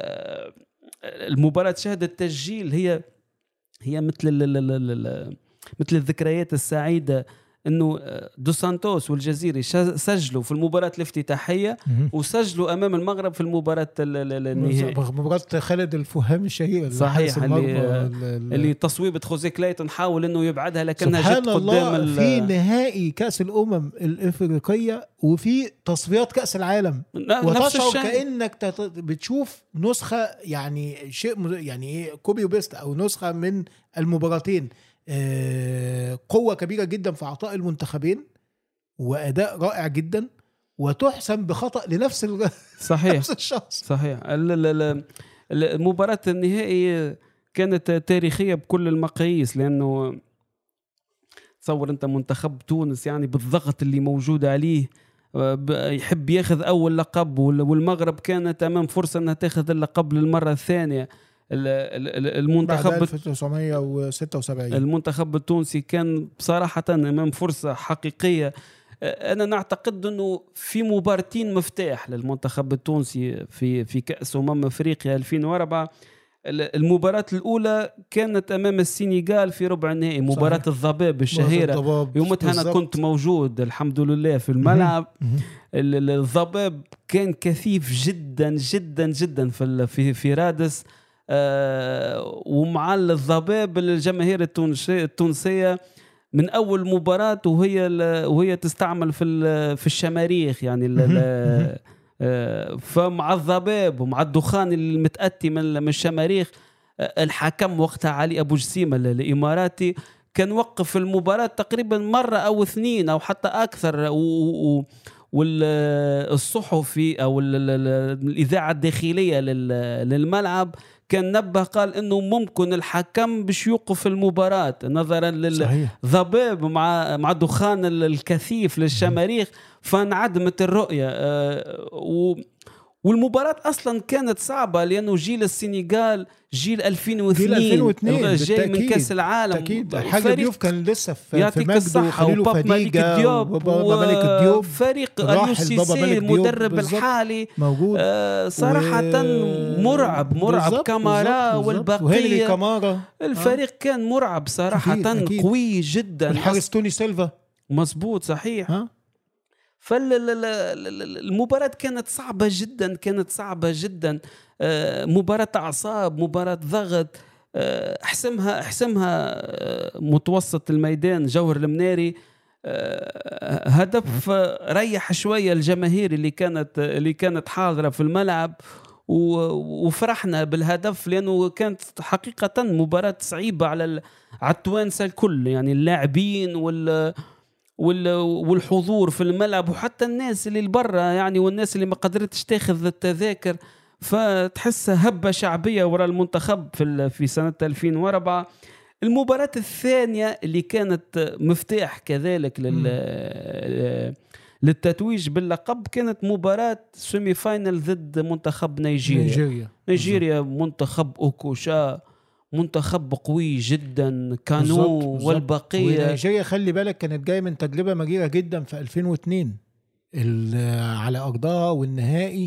المباراة شهدت تسجيل هي هي مثل مثل الذكريات السعيده انه آه، دو سانتوس والجزيري سجلوا في المباراه الافتتاحيه وسجلوا امام المغرب في المباراه النهائيه مباراه خالد الفهامي الشهير صحيح اللي, آه، اللي تصويبه خوزي كلايتون حاول انه يبعدها لكنها جت قدام الله في نهائي كاس الامم الافريقيه وفي تصفيات كاس العالم وتشعر كانك بتشوف نسخه يعني شيء يعني ايه كوبي وبيست او نسخه من المباراتين آه، قوه كبيره جدا في اعطاء المنتخبين واداء رائع جدا وتحسم بخطا لنفس صحيح نفس الشخص صحيح المباراه النهائي كانت تاريخيه بكل المقاييس لانه تصور انت منتخب تونس يعني بالضغط اللي موجود عليه يحب ياخذ اول لقب والمغرب كانت امام فرصه انها تاخذ اللقب للمره الثانيه المنتخب بعد 1976 المنتخب التونسي كان بصراحة أمام فرصة حقيقية أنا نعتقد أنه في مبارتين مفتاح للمنتخب التونسي في في كأس أمم أفريقيا 2004 المباراة الأولى كانت أمام السنغال في ربع النهائي مباراة الضباب الشهيرة يومتها أنا كنت موجود الحمد لله في الملعب الضباب كان كثيف جدا جدا جدا في في في رادس آه، ومع الضباب الجماهير التونسيه من اول مباراه وهي وهي تستعمل في في الشماريخ يعني آه، فمع الضباب ومع الدخان المتاتي من الشماريخ آه، الحكم وقتها علي ابو جسيمه الاماراتي كان وقف المباراه تقريبا مره او اثنين او حتى اكثر و والصحفي او الاذاعه الداخليه للملعب كان نبه قال انه ممكن الحكم باش يوقف المباراه نظرا للضباب مع مع دخان الكثيف للشماريخ فانعدمت الرؤيه أه والمباراة أصلا كانت صعبة لأنه جيل السنغال جيل 2002 جيل 2002 جاي من كأس العالم أكيد حاجة ديوف كان لسه في يعطيك الصحة وباب ملك ديوب وبابا ديوب فريق اليوسيسي المدرب الحالي موجود آه صراحة و... مرعب مرعب بالزبط كامارا والبقية كامارا الفريق آه. كان مرعب صراحة أكيد أكيد. قوي جدا الحارس توني سيلفا مزبوط صحيح ها؟ فالمباراة كانت صعبة جدا كانت صعبة جدا آه، مباراة أعصاب مباراة ضغط آه، احسمها احسمها آه، متوسط الميدان جوهر المناري هدف ريح شويه الجماهير اللي كانت اللي كانت حاضره في الملعب وفرحنا بالهدف لانه كانت حقيقه مباراه صعيبه على على التوانسه الكل يعني اللاعبين وال والحضور في الملعب وحتى الناس اللي برا يعني والناس اللي ما قدرتش تاخذ التذاكر فتحسها هبه شعبيه وراء المنتخب في في سنه 2004 المباراة الثانية اللي كانت مفتاح كذلك لل للتتويج باللقب كانت مباراة سيمي فاينل ضد منتخب نيجيريا نيجيريا, نيجيريا منتخب اوكوشا منتخب قوي جدا كانو والبقيه ونيجيريا خلي بالك كانت جايه من تجربه مريره جدا في 2002 على ارضها والنهائي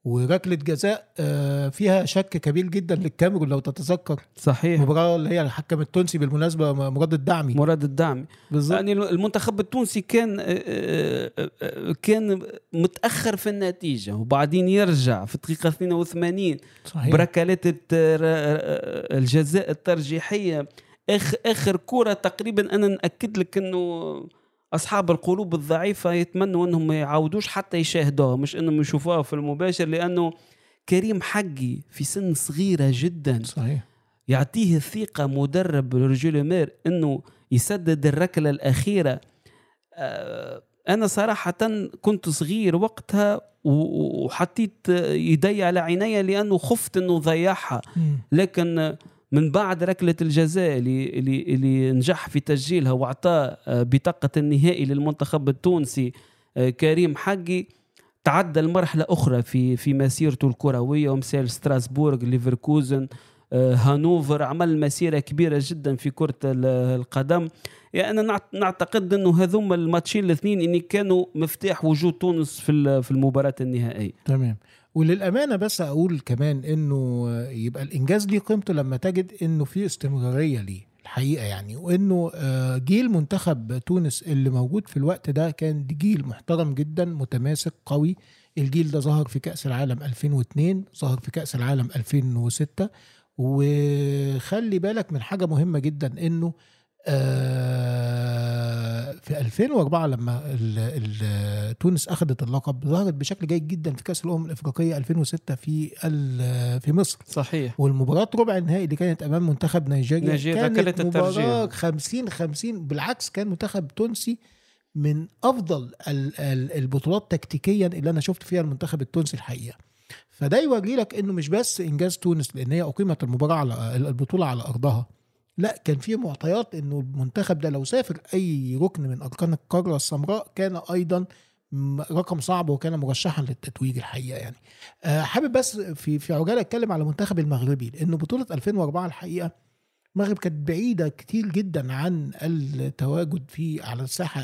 وركله جزاء آه، فيها شك كبير جدا للكاميرون لو تتذكر صحيح المباراه اللي هي الحكم التونسي بالمناسبه مراد الدعمي مراد الدعمي بالظبط يعني المنتخب التونسي كان آه، آه، كان متاخر في النتيجه وبعدين يرجع في الدقيقه 82 صحيح بركلات الجزاء الترجيحيه اخر اخر كوره تقريبا انا ناكد لك انه اصحاب القلوب الضعيفه يتمنوا انهم ما يعاودوش حتى يشاهدوها مش انهم يشوفوها في المباشر لانه كريم حقي في سن صغيره جدا صحيح يعطيه الثقه مدرب رجل مير انه يسدد الركله الاخيره آه، انا صراحه كنت صغير وقتها وحطيت يدي على عيني لانه خفت انه ضيعها لكن من بعد ركله الجزاء اللي اللي اللي نجح في تسجيلها واعطاه آه، بطاقه النهائي للمنتخب التونسي آه، كريم حقي تعدى المرحله اخرى في في مسيرته الكرويه ومثال ستراسبورغ ليفركوزن آه، هانوفر عمل مسيره كبيره جدا في كره القدم يعني انا نعتقد انه هذوما الماتشين الاثنين اني كانوا مفتاح وجود تونس في في المباراه النهائيه تمام وللامانه بس اقول كمان انه يبقى الانجاز ليه قيمته لما تجد انه في استمراريه ليه الحقيقه يعني وانه آه، جيل منتخب تونس اللي موجود في الوقت ده كان جيل محترم جدا متماسك قوي الجيل ده ظهر في كاس العالم 2002 ظهر في كاس العالم 2006 وخلي بالك من حاجه مهمه جدا انه آه، في 2004 لما ال ال تونس اخذت اللقب ظهرت بشكل جيد جدا في كاس الامم الافريقيه 2006 في في مصر صحيح والمباراه ربع النهائي اللي كانت امام منتخب نيجيريا نيجيريا كانت مباراه 50 50 بالعكس كان منتخب تونسي من افضل البطولات تكتيكيا اللي انا شفت فيها المنتخب التونسي الحقيقه فده يوري لك انه مش بس انجاز تونس لان هي اقيمت المباراه على البطوله على ارضها لا كان في معطيات انه المنتخب ده لو سافر اي ركن من اركان القاره السمراء كان ايضا رقم صعب وكان مرشحا للتتويج الحقيقه يعني آه، حابب بس في في عجاله اتكلم على المنتخب المغربي لانه بطوله 2004 الحقيقه المغرب كانت بعيده كتير جدا عن التواجد في على الساحه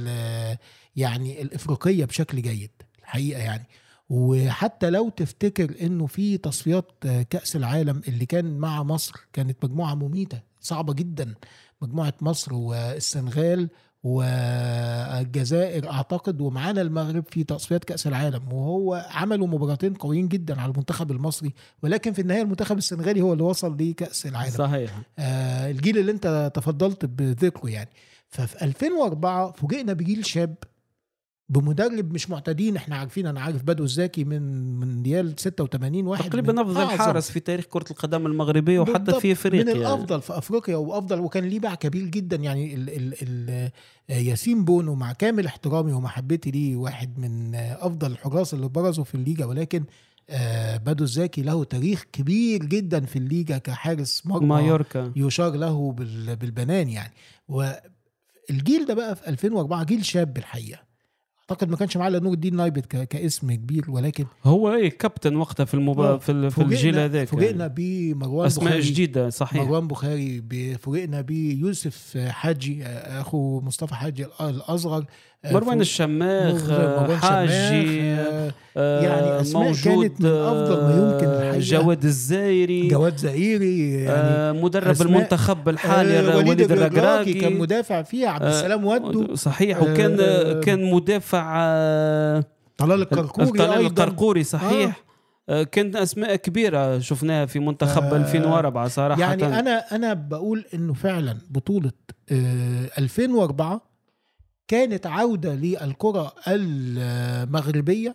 يعني الافريقيه بشكل جيد الحقيقه يعني وحتى لو تفتكر انه في تصفيات كاس العالم اللي كان مع مصر كانت مجموعه مميته صعبه جدا مجموعه مصر والسنغال والجزائر اعتقد ومعانا المغرب في تصفيات كاس العالم وهو عملوا مباراتين قويين جدا على المنتخب المصري ولكن في النهايه المنتخب السنغالي هو اللي وصل لكاس العالم صحيح آه الجيل اللي انت تفضلت بذكره يعني ففي 2004 فوجئنا بجيل شاب بمدرب مش معتادين احنا عارفين انا عارف بدو الزاكي من من ديال 86 واحد تقريبا افضل حارس في تاريخ كره القدم المغربيه وحتى في افريقيا من الافضل في افريقيا وافضل وكان ليه باع كبير جدا يعني ال ال ال ياسين بونو مع كامل احترامي ومحبتي ليه واحد من افضل الحراس اللي برزوا في الليجا ولكن آه بدو الزاكي له تاريخ كبير جدا في الليجا كحارس مرمى مايوركا يشار له بالبنان يعني والجيل ده بقى في 2004 جيل شاب الحقيقه اعتقد ما كانش معاه الا نور الدين نايبت كاسم كبير ولكن هو ايه كابتن وقتها في المباراه في, في الجيل هذاك فوجئنا بمروان اسماء بخاري جديده صحيح مروان بخاري فوجئنا بيوسف حاجي اخو مصطفى حاجي الاصغر مروان الشماخ حاجي آه، آه، يعني اسماء موجود كانت من افضل ما يمكن الحقيقه جواد الزايري جواد زايري يعني مدرب المنتخب الحالي آه وليد, وليد الركراكي كان مدافع فيها عبد السلام ودو صحيح وكان آه كان مدافع آه طلال القرقوري طلال القرقوري صحيح آه. كانت اسماء كبيره شفناها في منتخب آه 2004 صراحه يعني انا انا بقول انه فعلا بطوله آه 2004 كانت عودة للكرة المغربية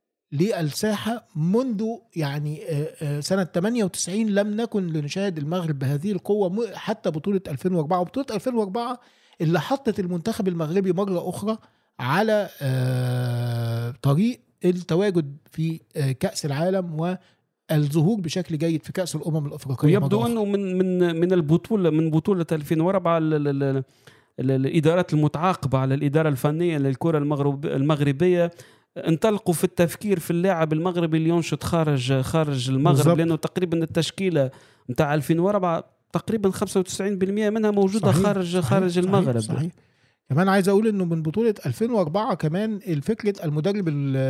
للساحة منذ يعني آه، آه، سنة 98 لم نكن لنشاهد المغرب بهذه القوة حتى بطولة 2004 وبطولة 2004 اللي حطت المنتخب المغربي مرة أخرى على آه، طريق التواجد في كأس العالم والظهور بشكل جيد في كأس الأمم الأفريقية ويبدو أنه من من من البطولة من بطولة 2004 الادارات المتعاقبه على الاداره الفنيه للكره المغرب المغربيه انطلقوا في التفكير في اللاعب المغربي اللي ينشط خارج خارج المغرب بالزبط. لانه تقريبا التشكيله نتاع 2004 تقريبا 95% منها موجوده صحيح. خارج صحيح. خارج المغرب صحيح. كمان عايز اقول انه من بطوله 2004 كمان الفكره المدرب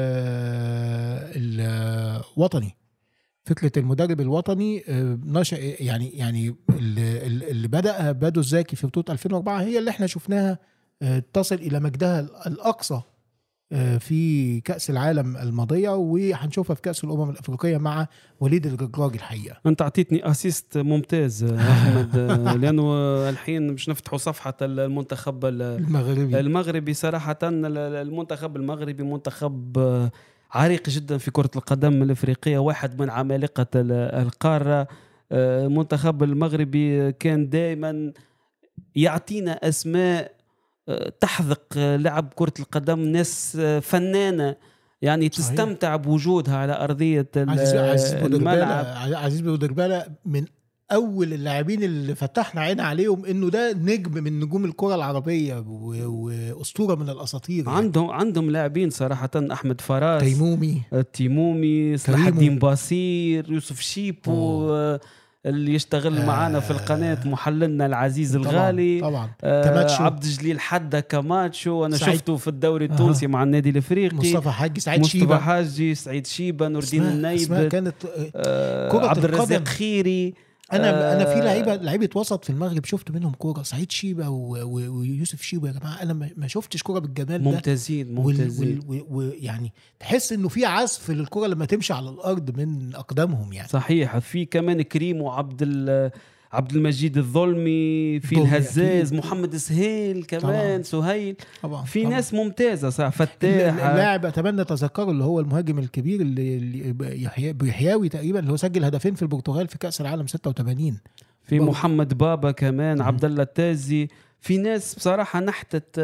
الوطني فكره المدرب الوطني آه، نشأ يعني يعني اللي, اللي بدا بدو الزاكي في بطوله 2004 هي اللي احنا شفناها آه، تصل الى مجدها الاقصى آه، في كاس العالم الماضيه وهنشوفها في كاس الامم الافريقيه مع وليد الجراج الحقيقه انت اعطيتني اسيست ممتاز احمد لانه الحين مش نفتحوا صفحه المنتخب المغربي المغربي صراحه المنتخب المغربي منتخب عريق جدا في كرة القدم الإفريقية واحد من عمالقة القارة المنتخب آه، المغربي كان دائما يعطينا أسماء آه، تحذق لعب كرة القدم ناس آه، فنانة يعني صحيح. تستمتع بوجودها على أرضية عزيز الملعب عزيز بودربالة من اول اللاعبين اللي فتحنا عينا عليهم انه ده نجم من نجوم الكره العربيه واسطوره من الاساطير يعني. عندهم عندهم لاعبين صراحه احمد فراس تيمومي تيمومي صلاح الدين باسير يوسف شيبو أوه. اللي يشتغل آه معنا في القناه محللنا العزيز طبعًا الغالي طبعا آه عبد الجليل حدا كاماتشو انا سعيد. شفته في الدوري التونسي آه. مع النادي الافريقي مصطفى حاجي سعيد مصطفى شيبه مصطفى حاجي سعيد شيبه نور الدين النيب كانت آه عبد الرزاق خيري انا آه انا في لعيبه لعيبه وسط في المغرب شفت منهم كوره سعيد شيبه ويوسف شيبه يا جماعه انا ما شفتش كوره بالجمال ده ممتازين ممتازين ويعني تحس انه في عزف للكوره لما تمشي على الارض من اقدامهم يعني صحيح في كمان كريم وعبد عبد المجيد الظلمي في الهزاز أكيد. محمد سهيل كمان طبعا. سهيل طبعا. في طبعا. ناس ممتازه صح فتاح اللاعب اتمنى اتذكره اللي هو المهاجم الكبير اللي بيحياوي تقريبا اللي هو سجل هدفين في البرتغال في كاس العالم 86 في بابا. محمد بابا كمان عبد الله التازي في ناس بصراحه نحتت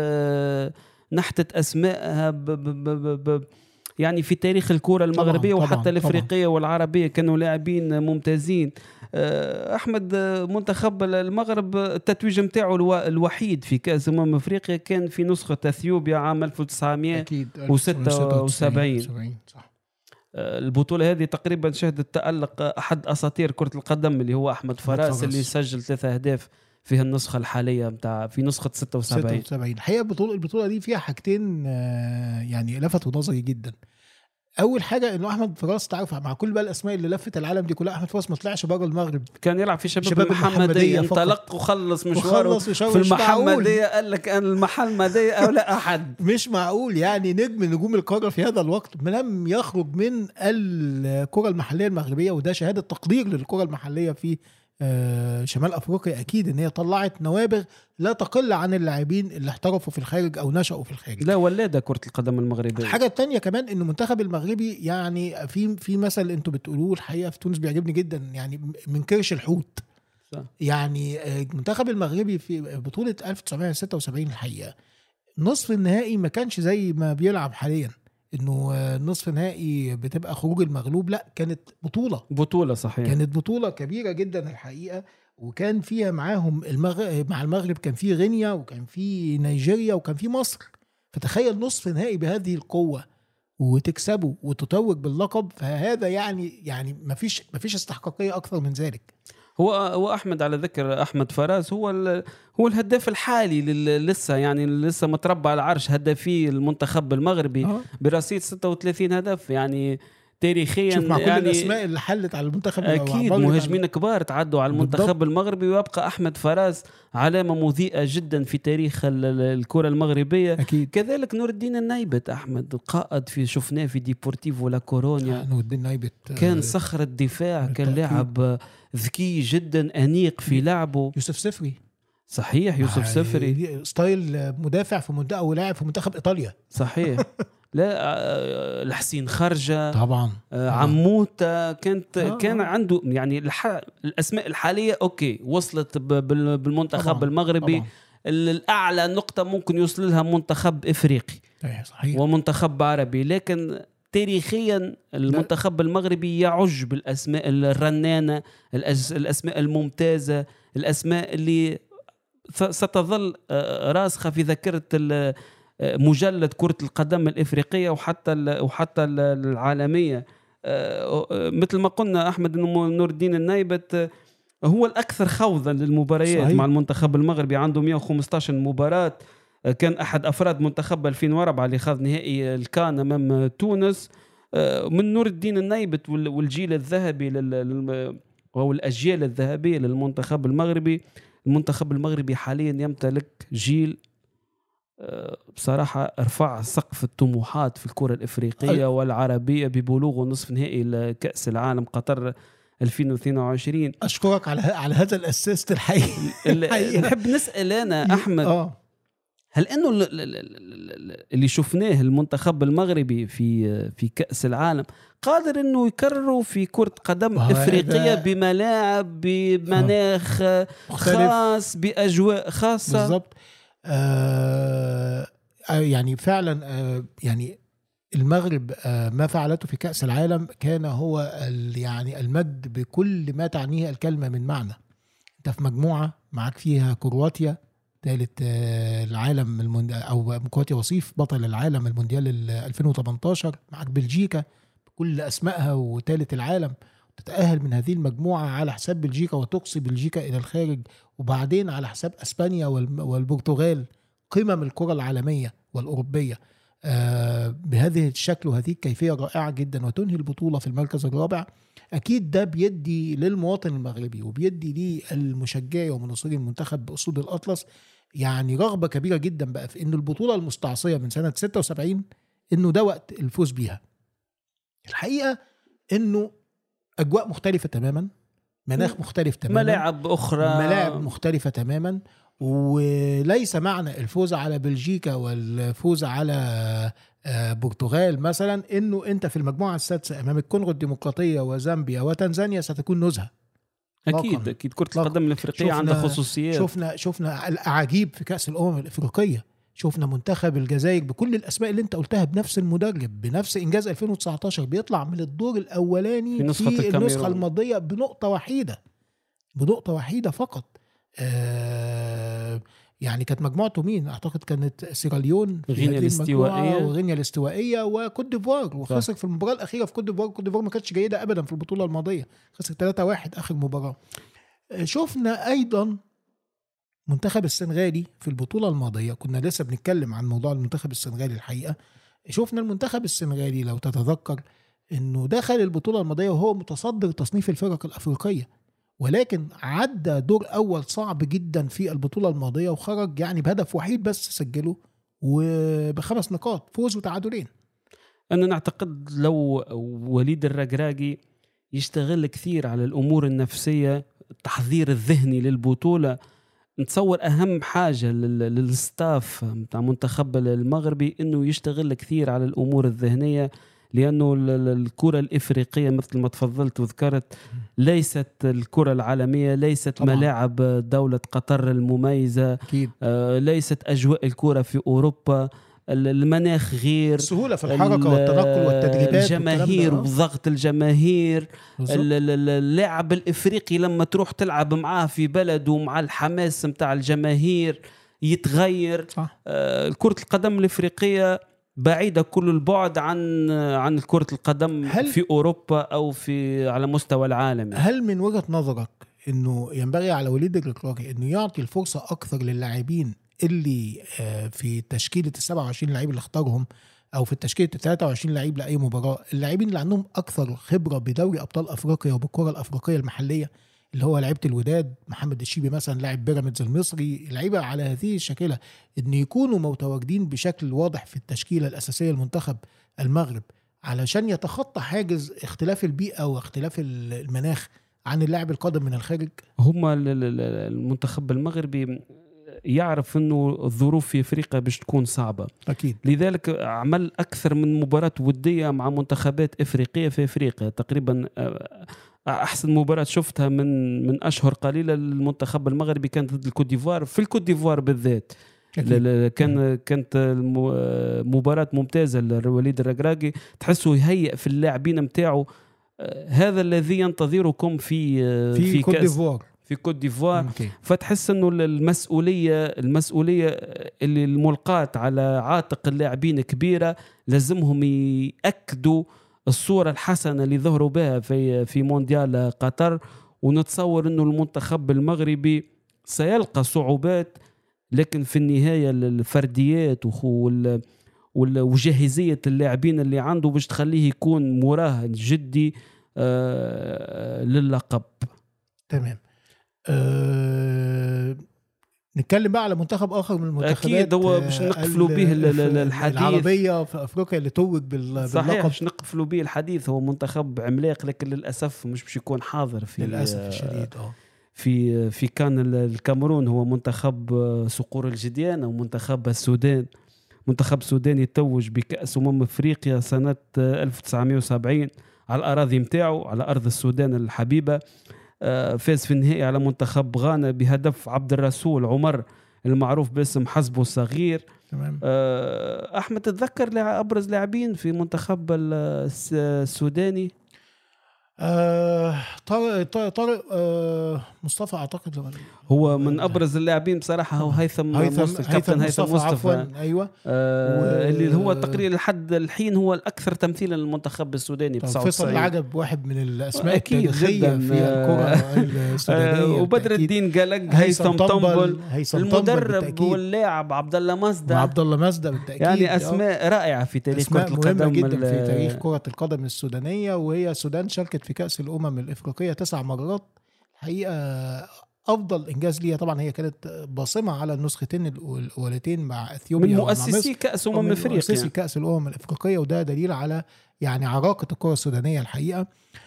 نحتت اسمائها ب ب ب ب يعني في تاريخ الكره المغربية طبعًا وحتى طبعًا الافريقيه طبعًا والعربيه كانوا لاعبين ممتازين آه، احمد منتخب المغرب التتويج نتاعو الوحيد في كاس امم افريقيا كان في نسخه اثيوبيا عام 1976 صح آه، البطوله هذه تقريبا شهدت تالق احد اساطير كره القدم اللي هو احمد فراس اللي سجل ثلاثة اهداف في النسخه الحاليه بتاع في نسخه 76 76 الحقيقه البطوله البطوله دي فيها حاجتين آه، يعني لفتوا نظري جدا اول حاجه انه احمد فراس تعرف مع كل بقى الاسماء اللي لفت العالم دي كلها احمد فراس ما طلعش بره المغرب كان يلعب في شباب, شباب المحمديه انطلق وخلص مشواره في المحمديه قال لك انا المحمديه او لا احد مش معقول يعني نجم نجوم القاره في هذا الوقت لم يخرج من الكره المحليه المغربيه وده شهاده تقدير للكره المحليه في آه، شمال افريقيا اكيد ان هي طلعت نوابغ لا تقل عن اللاعبين اللي احترفوا في الخارج او نشأوا في الخارج لا ولاده كره القدم المغربيه الحاجه الثانيه كمان ان المنتخب المغربي يعني في في مثل انتوا بتقولوه الحقيقه في تونس بيعجبني جدا يعني من كرش الحوت صح. يعني آه، المنتخب المغربي في بطوله 1976 الحقيقه نصف النهائي ما كانش زي ما بيلعب حاليا انه نصف نهائي بتبقى خروج المغلوب لا كانت بطوله بطوله صحيح كانت بطوله كبيره جدا الحقيقه وكان فيها معاهم المغرب مع المغرب كان في غينيا وكان في نيجيريا وكان في مصر فتخيل نصف نهائي بهذه القوه وتكسبه وتتوج باللقب فهذا يعني يعني ما فيش ما فيش استحقاقيه اكثر من ذلك هو هو احمد على ذكر احمد فراس هو هو الهداف الحالي لسه يعني لسه متربع على عرش هدافي المنتخب المغربي أه. برصيد 36 هدف يعني تاريخيا شوف مع كل يعني الاسماء اللي حلت على المنتخب اكيد مهاجمين كبار تعدوا على المنتخب بالضبط. المغربي ويبقى احمد فراس علامه مضيئه جدا في تاريخ الكره المغربيه أكيد. كذلك نور الدين النايبت احمد قائد في شفناه في ديبورتيفو لا كورونيا نور الدين النايبت كان آه، صخر الدفاع كان لاعب ذكي جدا انيق في لعبه يوسف سفري صحيح يوسف آه، سفري ستايل مدافع في منطقه ولاعب في منتخب ايطاليا صحيح لا آه، الحسين خرجه طبعا عموته كانت آه. كان عنده يعني الح... الاسماء الحاليه اوكي وصلت بالمنتخب طبعًا. المغربي طبعًا. الاعلى نقطه ممكن يوصل لها منتخب افريقي صحيح ومنتخب عربي لكن تاريخيا المنتخب المغربي يعج بالاسماء الرنانه الاسماء الممتازه الاسماء اللي ستظل آه، راسخه في ذاكره آه، مجلد كره القدم الافريقيه وحتى وحتى العالميه آه، مثل ما قلنا احمد نور الدين النايبت هو الاكثر خوضا للمباريات صحيح. مع المنتخب المغربي عنده 115 مباراه كان احد افراد منتخب 2004 اللي خاض نهائي الكان امام تونس من نور الدين النيبت والجيل الذهبي لل او الاجيال الذهبيه للمنتخب المغربي المنتخب المغربي حاليا يمتلك جيل بصراحة ارفع سقف الطموحات في الكرة الإفريقية والعربية ببلوغ نصف نهائي كأس العالم قطر 2022 أشكرك على على هذا الأسيست الحقيقي نحب نسأل أنا أحمد آه. هل انه اللي شفناه المنتخب المغربي في في كاس العالم قادر انه يكرره في كره قدم افريقيه بملاعب بمناخ خاص باجواء خاصه بالضبط آه يعني فعلا آه يعني المغرب آه ما فعلته في كاس العالم كان هو يعني المد بكل ما تعنيه الكلمه من معنى انت في مجموعه معاك فيها كرواتيا ثالث آه، العالم الموند... او كرواتيا وصيف بطل العالم المونديال 2018 معاك بلجيكا بكل اسمائها وثالث العالم تتاهل من هذه المجموعه على حساب بلجيكا وتقصي بلجيكا الى الخارج وبعدين على حساب اسبانيا والبرتغال قمم الكره العالميه والاوروبيه آه بهذه الشكل وهذه الكيفيه رائعه جدا وتنهي البطوله في المركز الرابع اكيد ده بيدي للمواطن المغربي وبيدي للمشجعي ومناصري المنتخب باسود الاطلس يعني رغبه كبيره جدا بقى في ان البطوله المستعصيه من سنه 76 انه ده وقت الفوز بيها الحقيقه انه اجواء مختلفه تماما مناخ مختلف تماما ملاعب اخرى ملاعب مختلفه تماما وليس معنى الفوز على بلجيكا والفوز على آه، برتغال مثلا انه انت في المجموعه السادسه امام الكونغو الديمقراطيه وزامبيا وتنزانيا ستكون نزهه اكيد اكيد كره القدم الافريقيه عندها خصوصيات شفنا شفنا الاعاجيب في كاس الامم الافريقيه شفنا منتخب الجزائر بكل الاسماء اللي انت قلتها بنفس المدرب بنفس انجاز 2019 بيطلع من الدور الاولاني في, نسخة في النسخه الماضيه بنقطه وحيده بنقطه وحيده فقط آه يعني كانت مجموعته مين؟ اعتقد كانت سيراليون غينيا الاستوائيه وغينيا الاستوائيه وكوت ديفوار وخسر في المباراه الاخيره في كوت ديفوار كوت ديفوار ما كانتش جيده ابدا في البطوله الماضيه خسر 3-1 اخر مباراه آه، شفنا ايضا منتخب السنغالي في البطوله الماضيه كنا لسه بنتكلم عن موضوع المنتخب السنغالي الحقيقه شفنا المنتخب السنغالي لو تتذكر انه دخل البطوله الماضيه وهو متصدر تصنيف الفرق الافريقيه ولكن عدى دور اول صعب جدا في البطوله الماضيه وخرج يعني بهدف وحيد بس سجله وبخمس نقاط فوز وتعادلين انا نعتقد لو وليد الرجراجي يشتغل كثير على الامور النفسيه التحضير الذهني للبطوله نتصور اهم حاجه للستاف بتاع منتخب المغربي انه يشتغل كثير على الامور الذهنيه لانه الكره الافريقيه مثل ما تفضلت وذكرت ليست الكره العالميه ليست طبعا. ملاعب دوله قطر المميزه أكيد. آه ليست اجواء الكره في اوروبا المناخ غير السهوله في الحركه والتنقل والتدريبات الجماهير وضغط الجماهير اللاعب الافريقي لما تروح تلعب معاه في بلد ومع الحماس نتاع الجماهير يتغير صح. آه كره القدم الافريقيه بعيدة كل البعد عن عن كرة القدم هل في أوروبا أو في على مستوى العالم هل من وجهة نظرك انه ينبغي على وليد الركراكي انه يعطي الفرصه اكثر للاعبين اللي آه، في تشكيله ال 27 لعيب اللي اختارهم او في التشكيله ال 23 لعيب لاي مباراه اللاعبين اللي عندهم اكثر خبره بدوري ابطال افريقيا وبالكره الافريقيه المحليه اللي هو لعيبه الوداد محمد الشيبي مثلا لاعب بيراميدز المصري لعيبه على هذه الشكله ان يكونوا متواجدين بشكل واضح في التشكيله الاساسيه لمنتخب المغرب علشان يتخطى حاجز اختلاف البيئه واختلاف المناخ عن اللاعب القادم من الخارج هم المنتخب المغربي يعرف انه الظروف في افريقيا باش تكون صعبه اكيد لذلك عمل اكثر من مباراه وديه مع منتخبات افريقيه في افريقيا تقريبا آه، احسن مباراه شفتها من من اشهر قليله للمنتخب المغربي كانت ضد الكوت ديفوار في الكوت ديفوار بالذات كان كانت مباراة ممتازة لوليد الركراكي تحسه يهيئ في اللاعبين نتاعو آه، هذا الذي ينتظركم في آه، في, في كوت ديفوار في كوت ديفوار فتحس انه المسؤوليه المسؤوليه اللي الملقاة على عاتق اللاعبين كبيره لازمهم ياكدوا الصوره الحسنه اللي ظهروا بها في في مونديال قطر ونتصور انه المنتخب المغربي سيلقى صعوبات لكن في النهايه الفرديات وجاهزيه اللاعبين اللي عنده باش تخليه يكون مراهن جدي آه للقب تمام أه نتكلم بقى على منتخب اخر من المنتخبات اكيد هو باش نقفلوا به الحديث العربيه في افريقيا اللي توج باللقب صحيح باش نقفلوا به الحديث هو منتخب عملاق لكن للاسف مش باش يكون حاضر في للاسف الشديد اه في في كان الكاميرون هو منتخب صقور الجديان او منتخب السودان منتخب السودان يتوج بكأس أمم أفريقيا سنة 1970 على الأراضي متاعه على أرض السودان الحبيبة آه، فاز في النهائي على منتخب غانا بهدف عبد الرسول عمر المعروف باسم حسبه الصغير تمام آه، احمد تتذكر ابرز لاعبين في منتخب السوداني آه طارق طارق آه مصطفى اعتقد هو من ابرز اللاعبين بصراحه هو هيثم هيثم الكابتن هيثم مصطفى, مصطفى عفوا ايوه آه و... اللي هو تقريبا لحد الحين هو الاكثر تمثيلا للمنتخب السوداني فيصل العجب واحد من الاسماء أكيد التاريخيه في الكره السودانيه آه وبدر الدين قلق هيثم طنبل المدرب واللاعب عبد الله مزدا عبد الله مزدا بالتاكيد يعني اسماء رائعه في تاريخ كره القدم جدا في تاريخ كره القدم السودانيه وهي السودان شاركت في كاس الامم الافريقيه تسع مرات الحقيقه افضل انجاز ليها طبعا هي كانت باصمه على النسختين الاولتين مع اثيوبيا من مؤسسي كاس امم افريقيا مؤسسي كاس الامم الافريقيه وده دليل على يعني عراقه الكره السودانيه الحقيقه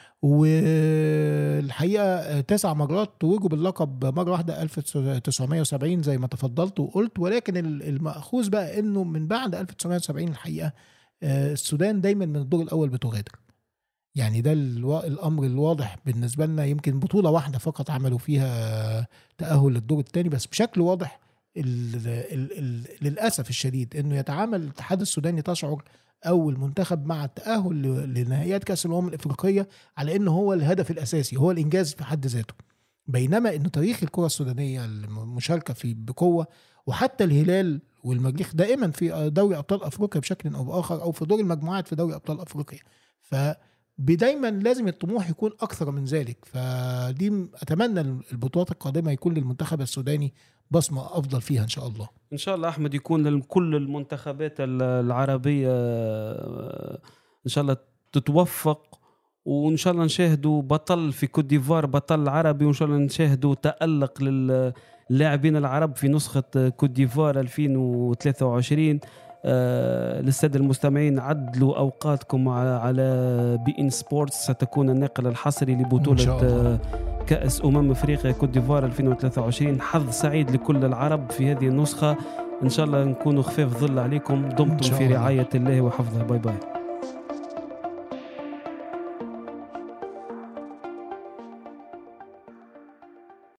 والحقيقه تسع مرات توجوا باللقب مره واحده 1970 زي ما تفضلت وقلت ولكن المأخوذ بقى انه من بعد 1970 الحقيقه آه، السودان دايما من الدور الاول بتغادر يعني ده الامر الواضح بالنسبه لنا يمكن بطوله واحده فقط عملوا فيها تاهل للدور الثاني بس بشكل واضح ال ال ال للاسف الشديد انه يتعامل الاتحاد السوداني تشعر او المنتخب مع التاهل لنهائيات كاس الامم الافريقيه على انه هو الهدف الاساسي هو الانجاز في حد ذاته بينما ان تاريخ الكره السودانيه المشاركه في بقوه وحتى الهلال والمريخ دائما في دوري ابطال افريقيا بشكل او باخر او في دور المجموعات في دوري ابطال افريقيا ف دايما لازم الطموح يكون اكثر من ذلك فدي اتمنى البطولات القادمه يكون للمنتخب السوداني بصمه افضل فيها ان شاء الله ان شاء الله احمد يكون لكل المنتخبات العربيه ان شاء الله تتوفق وان شاء الله نشاهدوا بطل في كوت ديفوار بطل عربي وان شاء الله نشاهدوا تالق للاعبين العرب في نسخه كوت ديفوار 2023 آه للساده المستمعين عدلوا اوقاتكم على بي ان سبورتس ستكون الناقل الحصري لبطوله آه كاس امم افريقيا كوت ديفوار 2023 حظ سعيد لكل العرب في هذه النسخه ان شاء الله نكونوا خفاف ظل عليكم دمتم في رعايه الله وحفظه باي باي